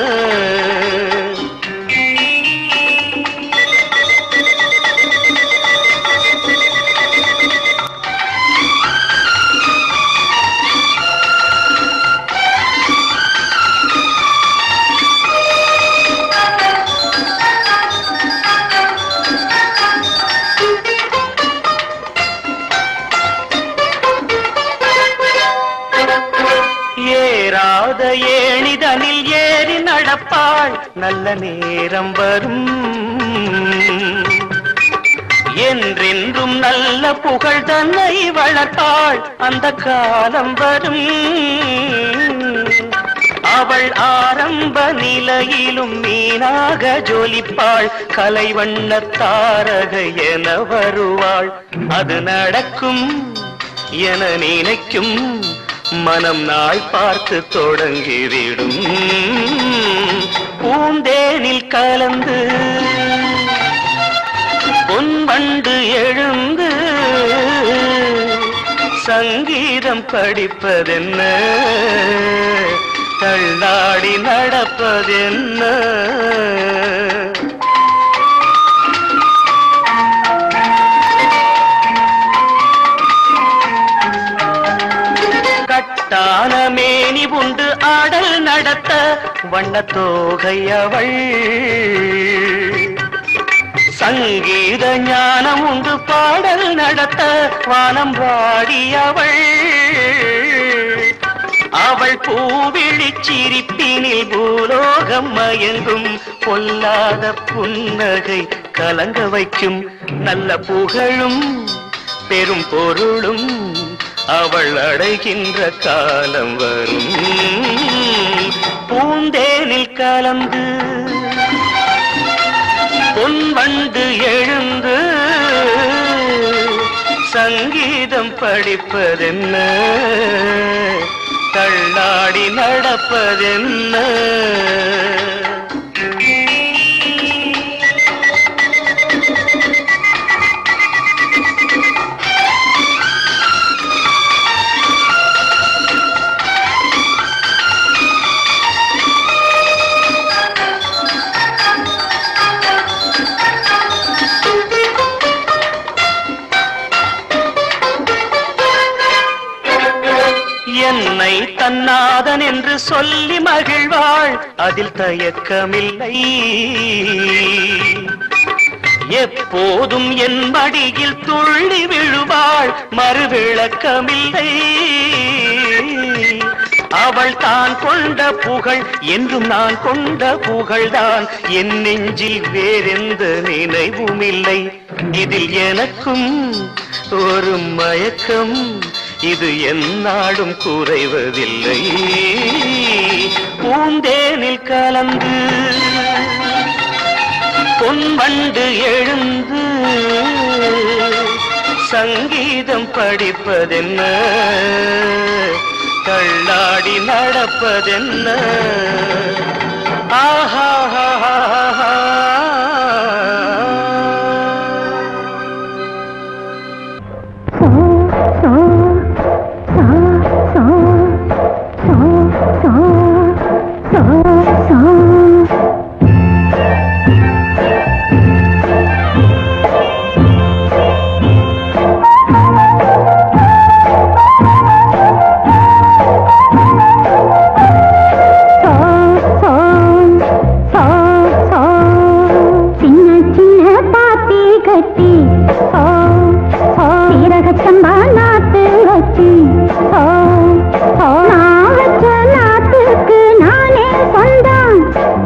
D: ஏறாத ஏணிதனில் ஏறி நடப்பாள் நல்ல நேரம் வரும் என்றென்றும் நல்ல புகழ் தன்னை வளர்ப்பாள் அந்த காலம் வரும் அவள் ஆரம்ப நிலையிலும் மீனாக ஜொலிப்பாள் கலைவண்ண தாரகை என வருவாள் அது நடக்கும் என நினைக்கும் மனம் நாள் பார்த்து தொடங்கிவிடும் பூந்தேனில் கலந்து பொன் வண்டு எழுந்து சங்கீதம் படிப்பதென்ன தள்ளாடி நடப்பதென்ன கட்டான மேனி உண்டு ஆடல் நடத்த வண்ணத் தோகை அவள் சங்கீத ஞானம் உண்டு பாடல் நடத்த வானம் வாடியவள் அவள் பூவிழி சிரிப்பினில் பூலோகம் மயங்கும் பொல்லாத புன்னகை கலங்க வைக்கும் நல்ல புகழும் பெரும் பொருளும் அவள் அடைகின்ற காலம் வரும் பூந்தேனில் கலந்து பொன் வண்டு எழுந்து சங்கீதம் படிப்பதென்ன தள்ளாடி நடப்பதென்ன என்னை தன்னாதன் என்று சொல்லி மகிழ்வாள் அதில் தயக்கமில்லை எப்போதும் என் மடியில் துள்ளி விழுவாள் மறுவிளக்கமில்லை அவள் தான் கொண்ட புகழ் என்றும் நான் கொண்ட புகழ்தான் என் நெஞ்சில் வேறெந்த நினைவும் இல்லை இதில் எனக்கும் ஒரு மயக்கம் இது எந்நாடும் குறைவதில்லை பூந்தேனில் கலந்து பொன் வண்டு எழுந்து சங்கீதம் படிப்பதென்ன தள்ளாடி நடப்பதென்ன ஆஹா
C: சின்ன சின்ன பாத்தி கட்டி ஓ ஓ சீரகச்சம்பா நாத்து வச்சு ஓ ஓ நான் வச்ச நாத்துக்கு நானே சொந்தம்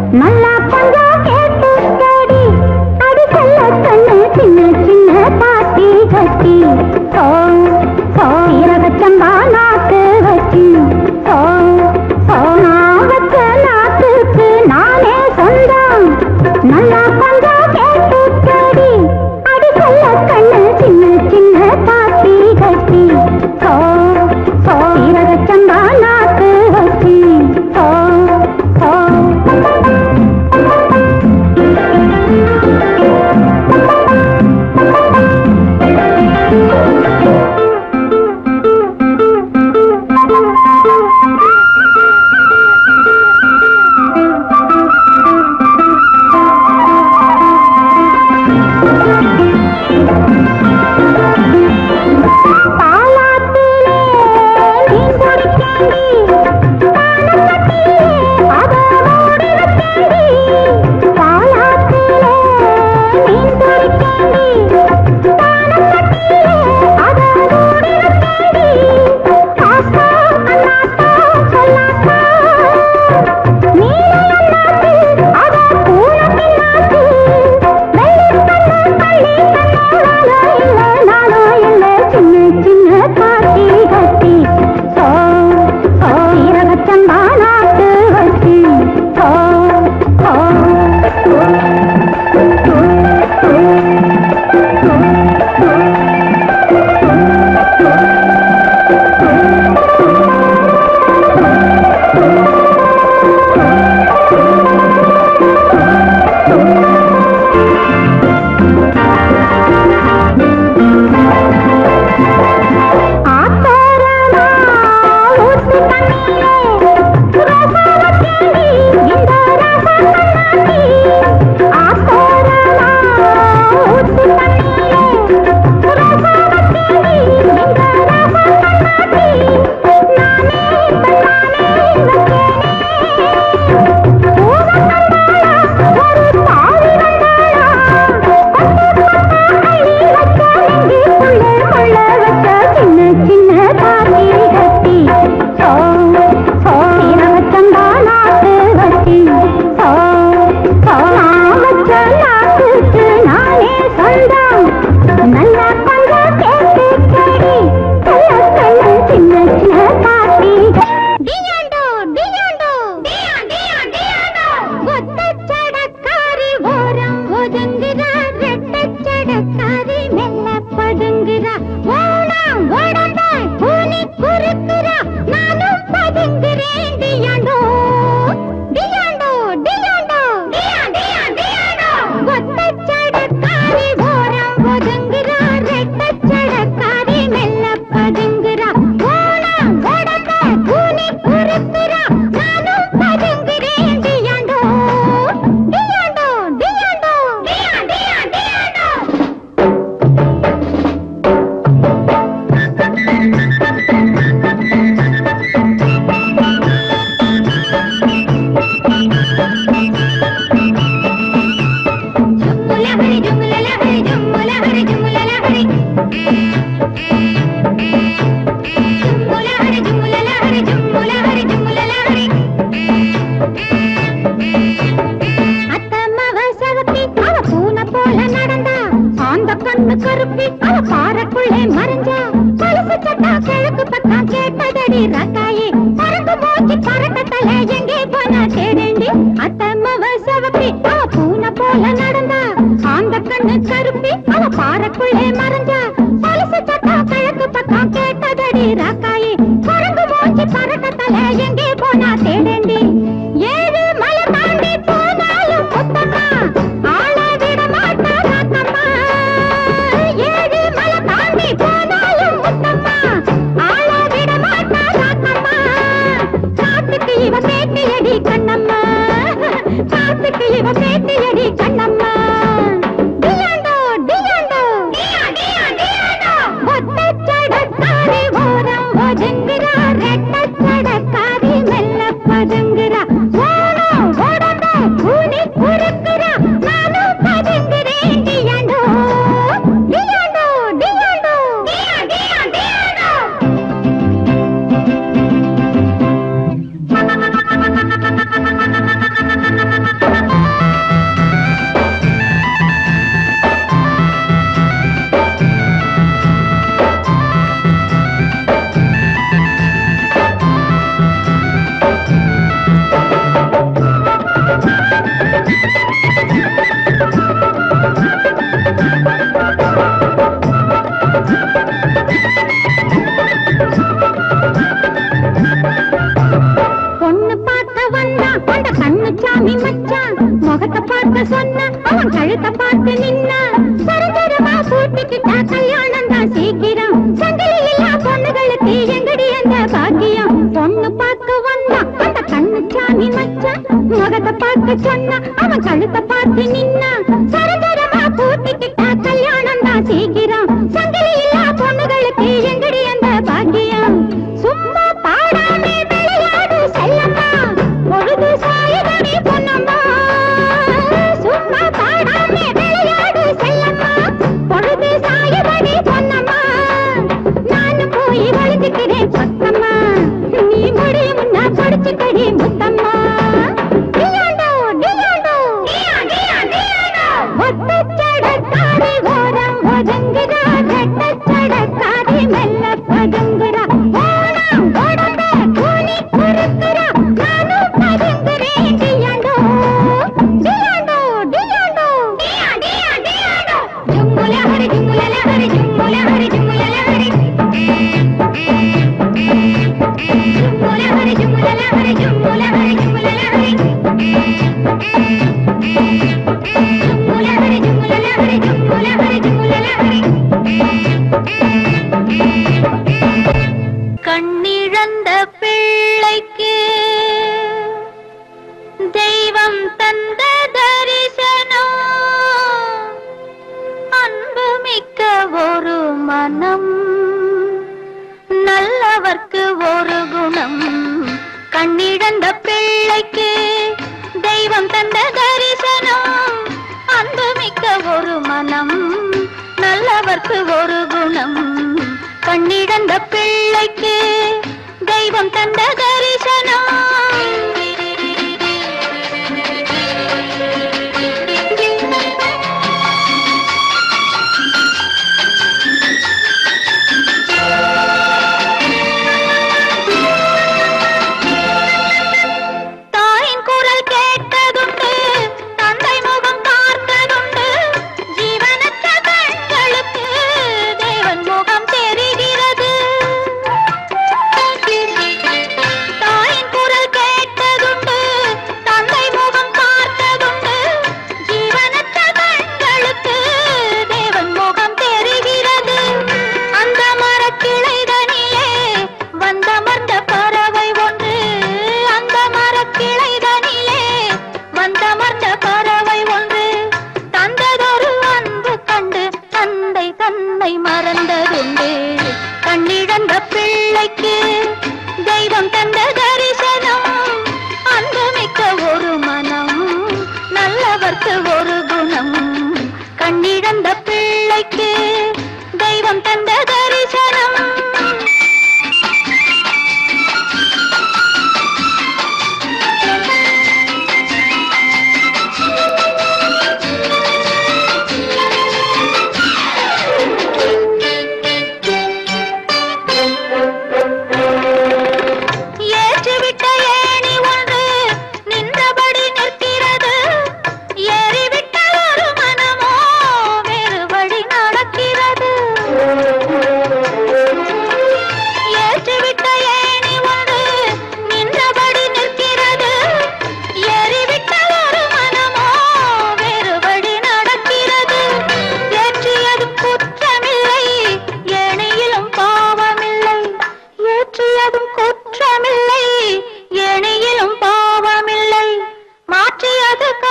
C: கண்ணு கருப்பி அவ பாறைக்குள்ளே மறைஞ்சா பழுப்பு சட்டா கிழக்கு பக்கம் கேட்டதடி ரக்காயி பறந்து போச்சு பறக்க தலை எங்கே போனா தேடேண்டி அத்தம்மவ சவப்பி அவ பூனை போல நடந்தா அந்த கண்ணு கருப்பி அவ பாறைக்குள்ளே மறைஞ்சா பழுப்பு சட்டா கிழக்கு பக்கம் கேட்டதடி ரக்காயி பறந்து போச்சு பறக்க தலை எங்கே போனா தேடேண்டி ஏழு மலை தாண்டி போனாலும் முத்தம்மா ஆள விட மாட்டா ராக்கம்மா ஏழு மலை தாண்டி போனாலும் முத்தம்மா ஆள விட மாட்டா ராக்கம்மா காத்துக்கு இவ பேட்டியடி கண்ணம்மா காத்துக்கு இவ பேட்டியடி கண்ணம்மா டியாண்டோ டியாண்டோ ஒத்தச்சடக்காரி ஓரம் ஒதுங்குறா ரெட்டச்சடக்காரி மெல்ல பதுங்குறா ஓடம் ஓடம்ப கூனி குறுக்குறா நானும் பதுங்குறேன் டியாண்டோ டியாண்டோ டியாண்டோ டியா டியா டியாண்டோ பொண்ணு பார்க்க வந்தா அந்த கண்ணு சாமி மச்சான் முகத்தை பார்க்க சொன்ன அவன் கழுத்தை பார்த்து நின்னா சரஞ்சரமா பூட்டிக்கிட்டா கல்யாணம் தான் சீக்கிரம் சங்கிலி இல்லா பொண்ணுகளுக்கு எங்கடி அந்த பாக்கியம் பொண்ணு பார்க்க வந்தா அந்த கண்ணு சாமி மச்சான் முகத்தை பார்க்க சொன்னா அவன் கழுத்தை பார்த்து நின்னா சரஞ்சரமா பூட்டிக்கிட்டா கல்யாணம் தான் சீக்கிரம் சங்கிலி இல்லா பொண்ணுகளுக்கு எங்கடி அந்த பாக்கியம் சும்மா பாடாமே விளையாடு செல்லம்மா பொழுது சாயுதடி பொன்னம்மா சும்மா பாடாமே விளையாடு செல்லம்மா பொழுது சாயுதடி பொன்னம்மா நான் போய் வளர்ந்துக்கிறேன் பக்கம்மா நீ முடியும் முன்னா படிச்சுக்கடி முத்தம்மா டியாண்டோ டியாண்டோ ஒத்தச்சடக்காரி ஓரம் ஒதுங்குறா ரெட்டச்சடக்காரி மெல்ல பதுங்குறா ஓடம் ஓடம்ப கூனி குறுக்குறா நானும் பதுங்குறேன் டியாண்டோ டியாண்டோ டியாண்டோ டியா டியா டியாண்டோ ஜும்முல ஹரி ஜும்முல ஹரி ஜும்முல ஹரி ஜும்முல ஹரி ஜும்முல ஹரி ஜும்முல ஹரி ஜும்முல ஹரி ஜும்முல ஹரி ஜும்முல ஹரி ஜும்முல ஹரி ஜும்முல ஹரி ஜும்முல ஹரி கண்ணிழந்த பிள்ளைக்கு தெய்வம் தந்த தரிசனம் அன்புமிக்க ஒரு மனம் நல்லவர்க்கு ஒரு குணம் கண்ணிழந்த பிள்ளைக்கு தெய்வம் தந்த தரிசனம் அன்புமிக்க ஒரு மனம் நல்லவர்க்கு ஒரு குணம் கண்ணிழந்த பிள்ளைக்கு தெய்வம் தந்த தரிசனம் தாயின் குரல் கேட்டதுண்டு தந்தை முகம் பார்த்ததுண்டு ஜீவனற்ற கண்களுக்கு தேவன் முகம் தெரிகிறது தாயின் குரல் கே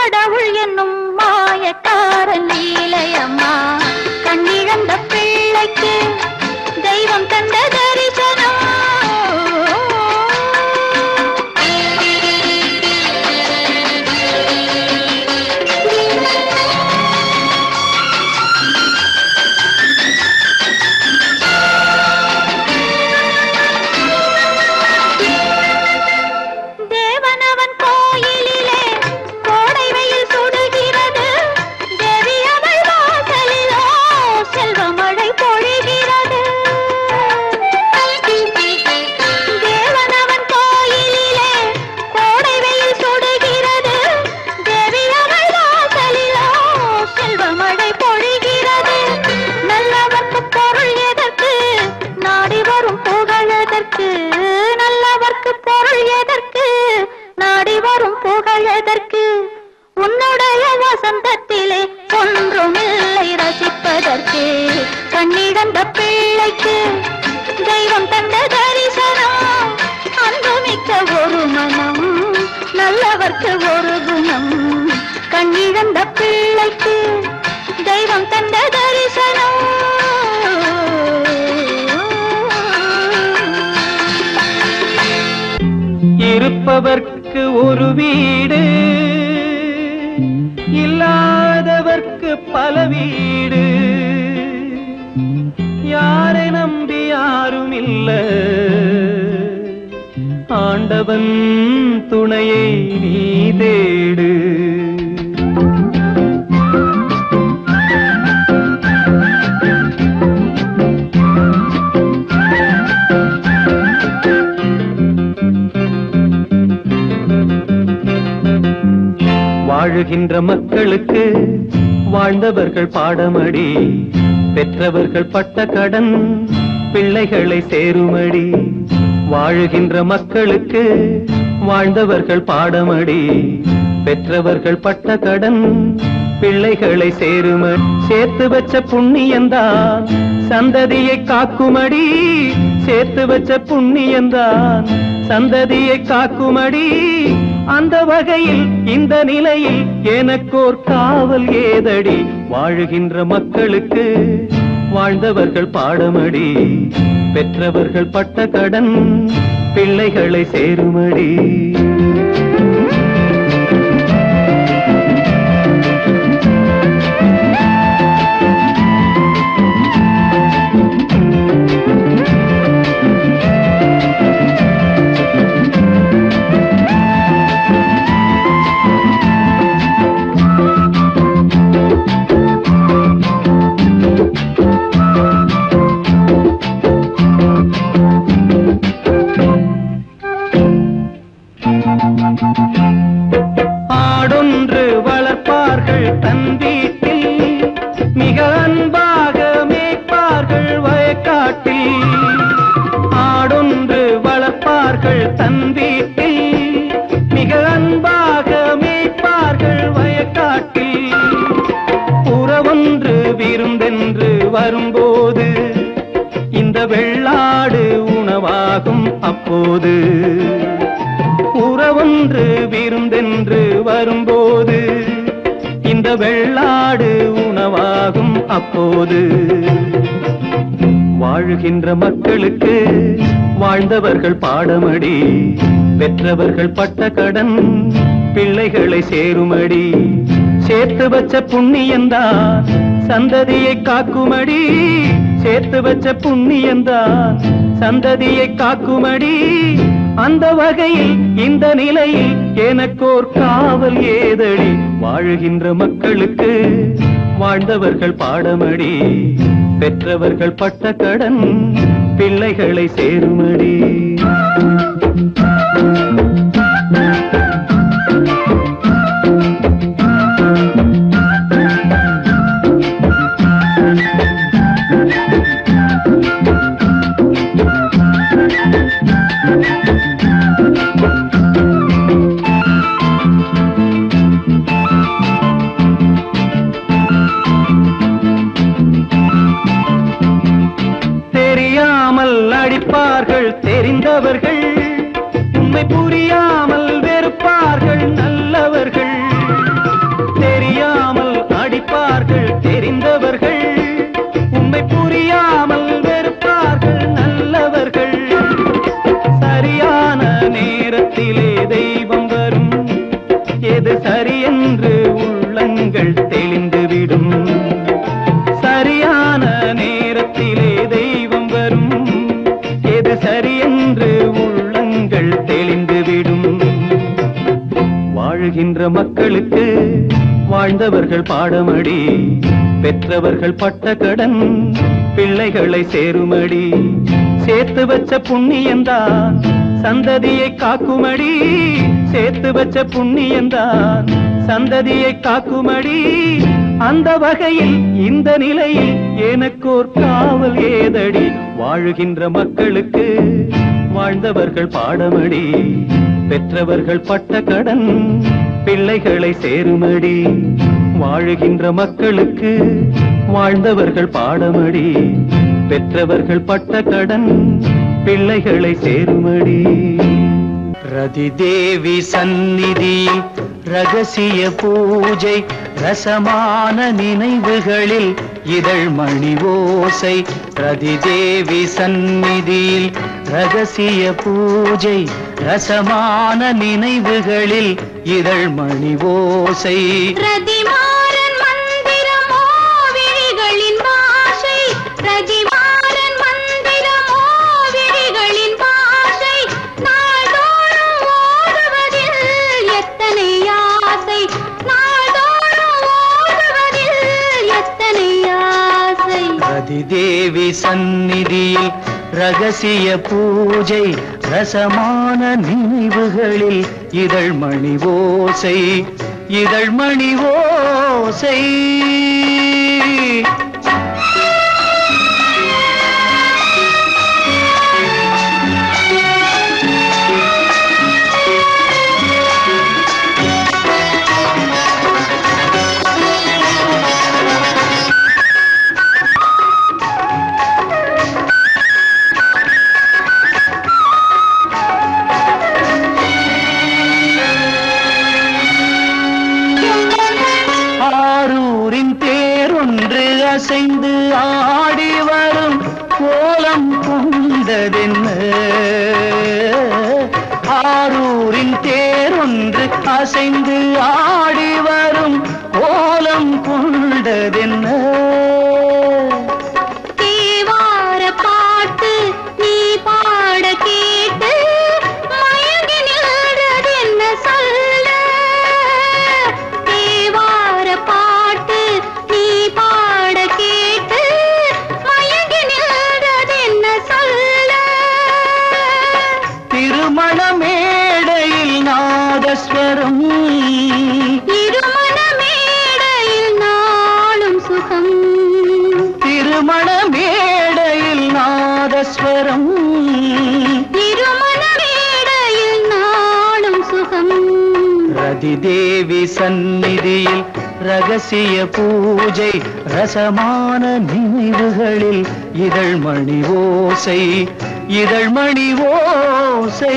C: கடவுள் என்னும் மாயக்காரன் லீலையம்மா கண்ணிழந்த பிள்ளைக்கு தெய்வம் தந்த தரிசனம் தேவனவன் கோயிலிலே கோடை வெயில் சுடுகிறது தேவி அவள் வாசலிலோ செல்வமழை பொழிகிறது தேவனவன் கோயிலிலே கோடை வெயில் சுடுகிறது தேவி அவள் வாசலிலோ செல்வமழை பொழிகிறது நல்லவர்க்கு பொருள் எதற்கு நாடி வரும் புகழதற்கு நல்லவர்க்கு பொருள் எதற்கு நாடி வரும் புகழதற்கு உன்னுடைய வசந்தத்திலே ஒன்றுமில்லை ரசிப்பதற்கு கண்ணிடந்த பிள்ளைக்கு தெய்வம் தந்த தரிசனம் அன்புமிக்க ஒரு மனம் நல்லவர்க்கு ஒரு குணம் கண்ணிழந்த பிள்ளைக்கு தெய்வம் தந்த தரிசனம்
A: இருப்பவர்க்கு ஒரு வீடு இல்லாதவர்க்கு பல வீடு யாரை நம்பி யாரும் இல்ல ஆண்டவன் துணையை நீ தேடு வாழுகின்ற மக்களுக்கு வாழ்ந்தவர்கள் பாடமடி பெற்றவர்கள் பட்ட கடன் பிள்ளைகளை சேருமடி வாழுகின்ற மக்களுக்கு வாழ்ந்தவர்கள் பாடமடி பெற்றவர்கள் பட்ட கடன் பிள்ளைகளை சேரும சேர்த்து வச்ச புண்ணியந்தான் சந்ததியை காக்குமடி சேர்த்து வச்ச புண்ணியந்தான் சந்ததியை காக்குமடி அந்த வகையில் இந்த நிலையில் எனக்கோர் காவல் ஏதடி வாழுகின்ற மக்களுக்கு வாழ்ந்தவர்கள் பாடமடி பெற்றவர்கள் பட்ட கடன் பிள்ளைகளை சேருமடி ஆடொன்று வளர்ப்பார்கள் தன் வீட்டில் மிக அன்பாக மேய்ப்பார்கள் வயக்காட்டில் ஆடொன்று வளர்ப்பார்கள் தன் வீட்டில் மிக அன்பாக மேய்ப்பார்கள் வயக்காட்டில் புறவொன்று விருந்தென்று வரும்போது இந்த வெள்ளாடு உணவாகும் அப்போது உறவொன்று விருந்தென்று வரும்போது இந்த வெள்ளாடு உணவாகும் அப்போது வாழுகின்ற மக்களுக்கு வாழ்ந்தவர்கள் பாடமடி பெற்றவர்கள் பட்ட கடன் பிள்ளைகளை சேருமடி சேர்த்து வச்ச புண்ணியந்தான் சந்ததியை காக்குமடி சேர்த்து வச்ச புண்ணியந்தான் சந்ததியை காக்குமடி அந்த வகையில் இந்த நிலையில் எனக்கோர் காவல் ஏதடி வாழுகின்ற மக்களுக்கு வாழ்ந்தவர்கள் பாடமடி பெற்றவர்கள் பட்ட கடன் பிள்ளைகளை சேருமடி தெரியாமல் அடிப்பார்கள் தெரிந்தவர்கள் உண்மை புரியாமல் வெறுப்பார்கள் நல்லவர்கள்
E: என்று உள்ளங்கள் தெளிந்துவிடும் சரியான நேரத்திலே தெய்வம் வரும் எது சரியென்று உள்ளங்கள் தெளிந்துவிடும் வாழுகின்ற மக்களுக்கு வாழ்ந்தவர்கள் பாடமடி பெற்றவர்கள் பட்ட கடன் பிள்ளைகளை சேருமடி சேர்த்து வச்ச புண்ணியந்தான் சந்ததியை காக்குமடி சேர்த்து வச்ச புண்ணியந்தான் சந்ததியை காக்குமடி அந்த வகையில் இந்த நிலையில் எனக்கோர் காவல் ஏதடி வாழுகின்ற மக்களுக்கு வாழ்ந்தவர்கள் பாடமடி பெற்றவர்கள் பட்ட கடன் பிள்ளைகளை சேருமடி வாழுகின்ற மக்களுக்கு வாழ்ந்தவர்கள் பாடமடி பெற்றவர்கள் பட்ட கடன் பிள்ளைகளை சேருமடி ரதி தேவி சந்நிதியில் ரகசிய பூஜை ரசமான நினைவுகளில் இதழ் மணி ஓசை ரதி தேவி சந்நிதியில் ரகசிய பூஜை ரசமான நினைவுகளில் இதழ் மணி ஓசை
C: ரதிமாறன் மந்திரமோ விழிகளின் பாஷை ரதிமாறன் மந்திரமோ விழிகளின் பாஷை நாள்தோறும் ஓடுவதில் எத்தனை ஆசை நாள்தோறும் ஓடுவதில் எத்தனை ஆசை
E: ரதி தேவி சந்நிதியில் ரகசிய பூஜை ரசமான நினைவுகளில் இதழ் மணி ஓசை இதழ் மணி ஓசை ஆரூரின் தேரொன்று அசைந்து ஆடி வரும் கோலம் கொண்டதென்ன ஆரூரின் தேரொன்று அசைந்து ஆடி வரும் கோலம் கொண்டதென்ன
C: தேவார பாட்டு நீ பாட கேட்டு மயங்கி நின்றதென்ன சொல்ல தேவார பாட்டு நீ பாட கேட்டு மயங்கி நின்றதென்ன சொல்ல
E: திருமண மேடையில் நாதஸ்வரம்
C: இருமண மேடையில் நாளும் சுகம்
E: திருமண மேடையில் நாதஸ்வரம்
C: இருமண மேடையில் நாளும் சுகம்
E: ரதி தேவி சந்நிதியில் ரகசிய பூஜை ரசமான நினைவுகளில் இதழ் மணி ஓசை இதழ் மணி ஓசை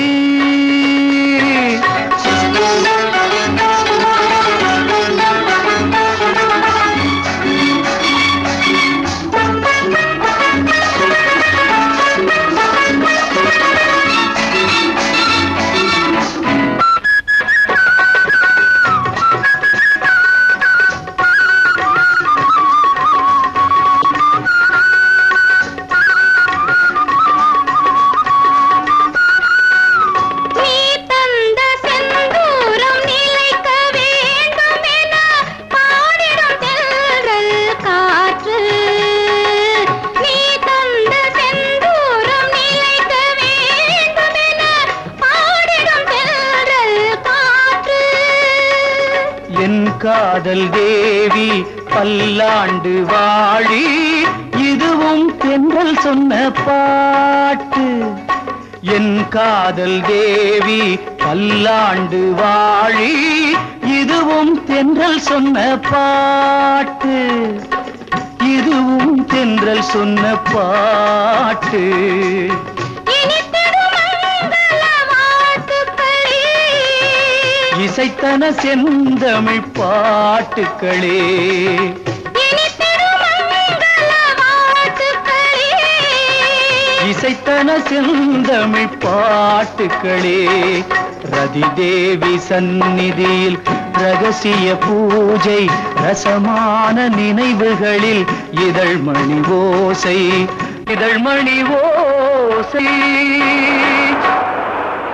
C: நீ தந்த செந்தூரம் நிலைக்க வேண்டும் என பாடிடும் தென்றல் காற்று நீ தந்த செந்தூரம் நிலைக்க வேண்டும் என பாடிடும் தென்றல் காற்று
E: என் காதல் தேவி பல்லாண்டு வாழி இதுவும் தென்றல் சொன்ன பாட்டு என் காதல் தேவி பல்லாண்டு வாழி இதுவும் தென்றல் சொன்ன பாட்டு இதுவும் தென்றல் சொன்ன பாட்டு
C: இனித்திடும் மங்கள வாழ்த்துக்களே
E: இசைத்தன செந்தமிழ் பாட்டுக்களே
C: இனித்திடும் மங்கள வாழ்த்துக்களே
E: இசைத்தன செந்தமிழ் பாட்டுக்களே ரதி தேவி சந்நிதியில் ரகசிய பூஜை ரசமான நினைவுகளில் இதழ்மணி ஓசை இதழ்மணி ஓசை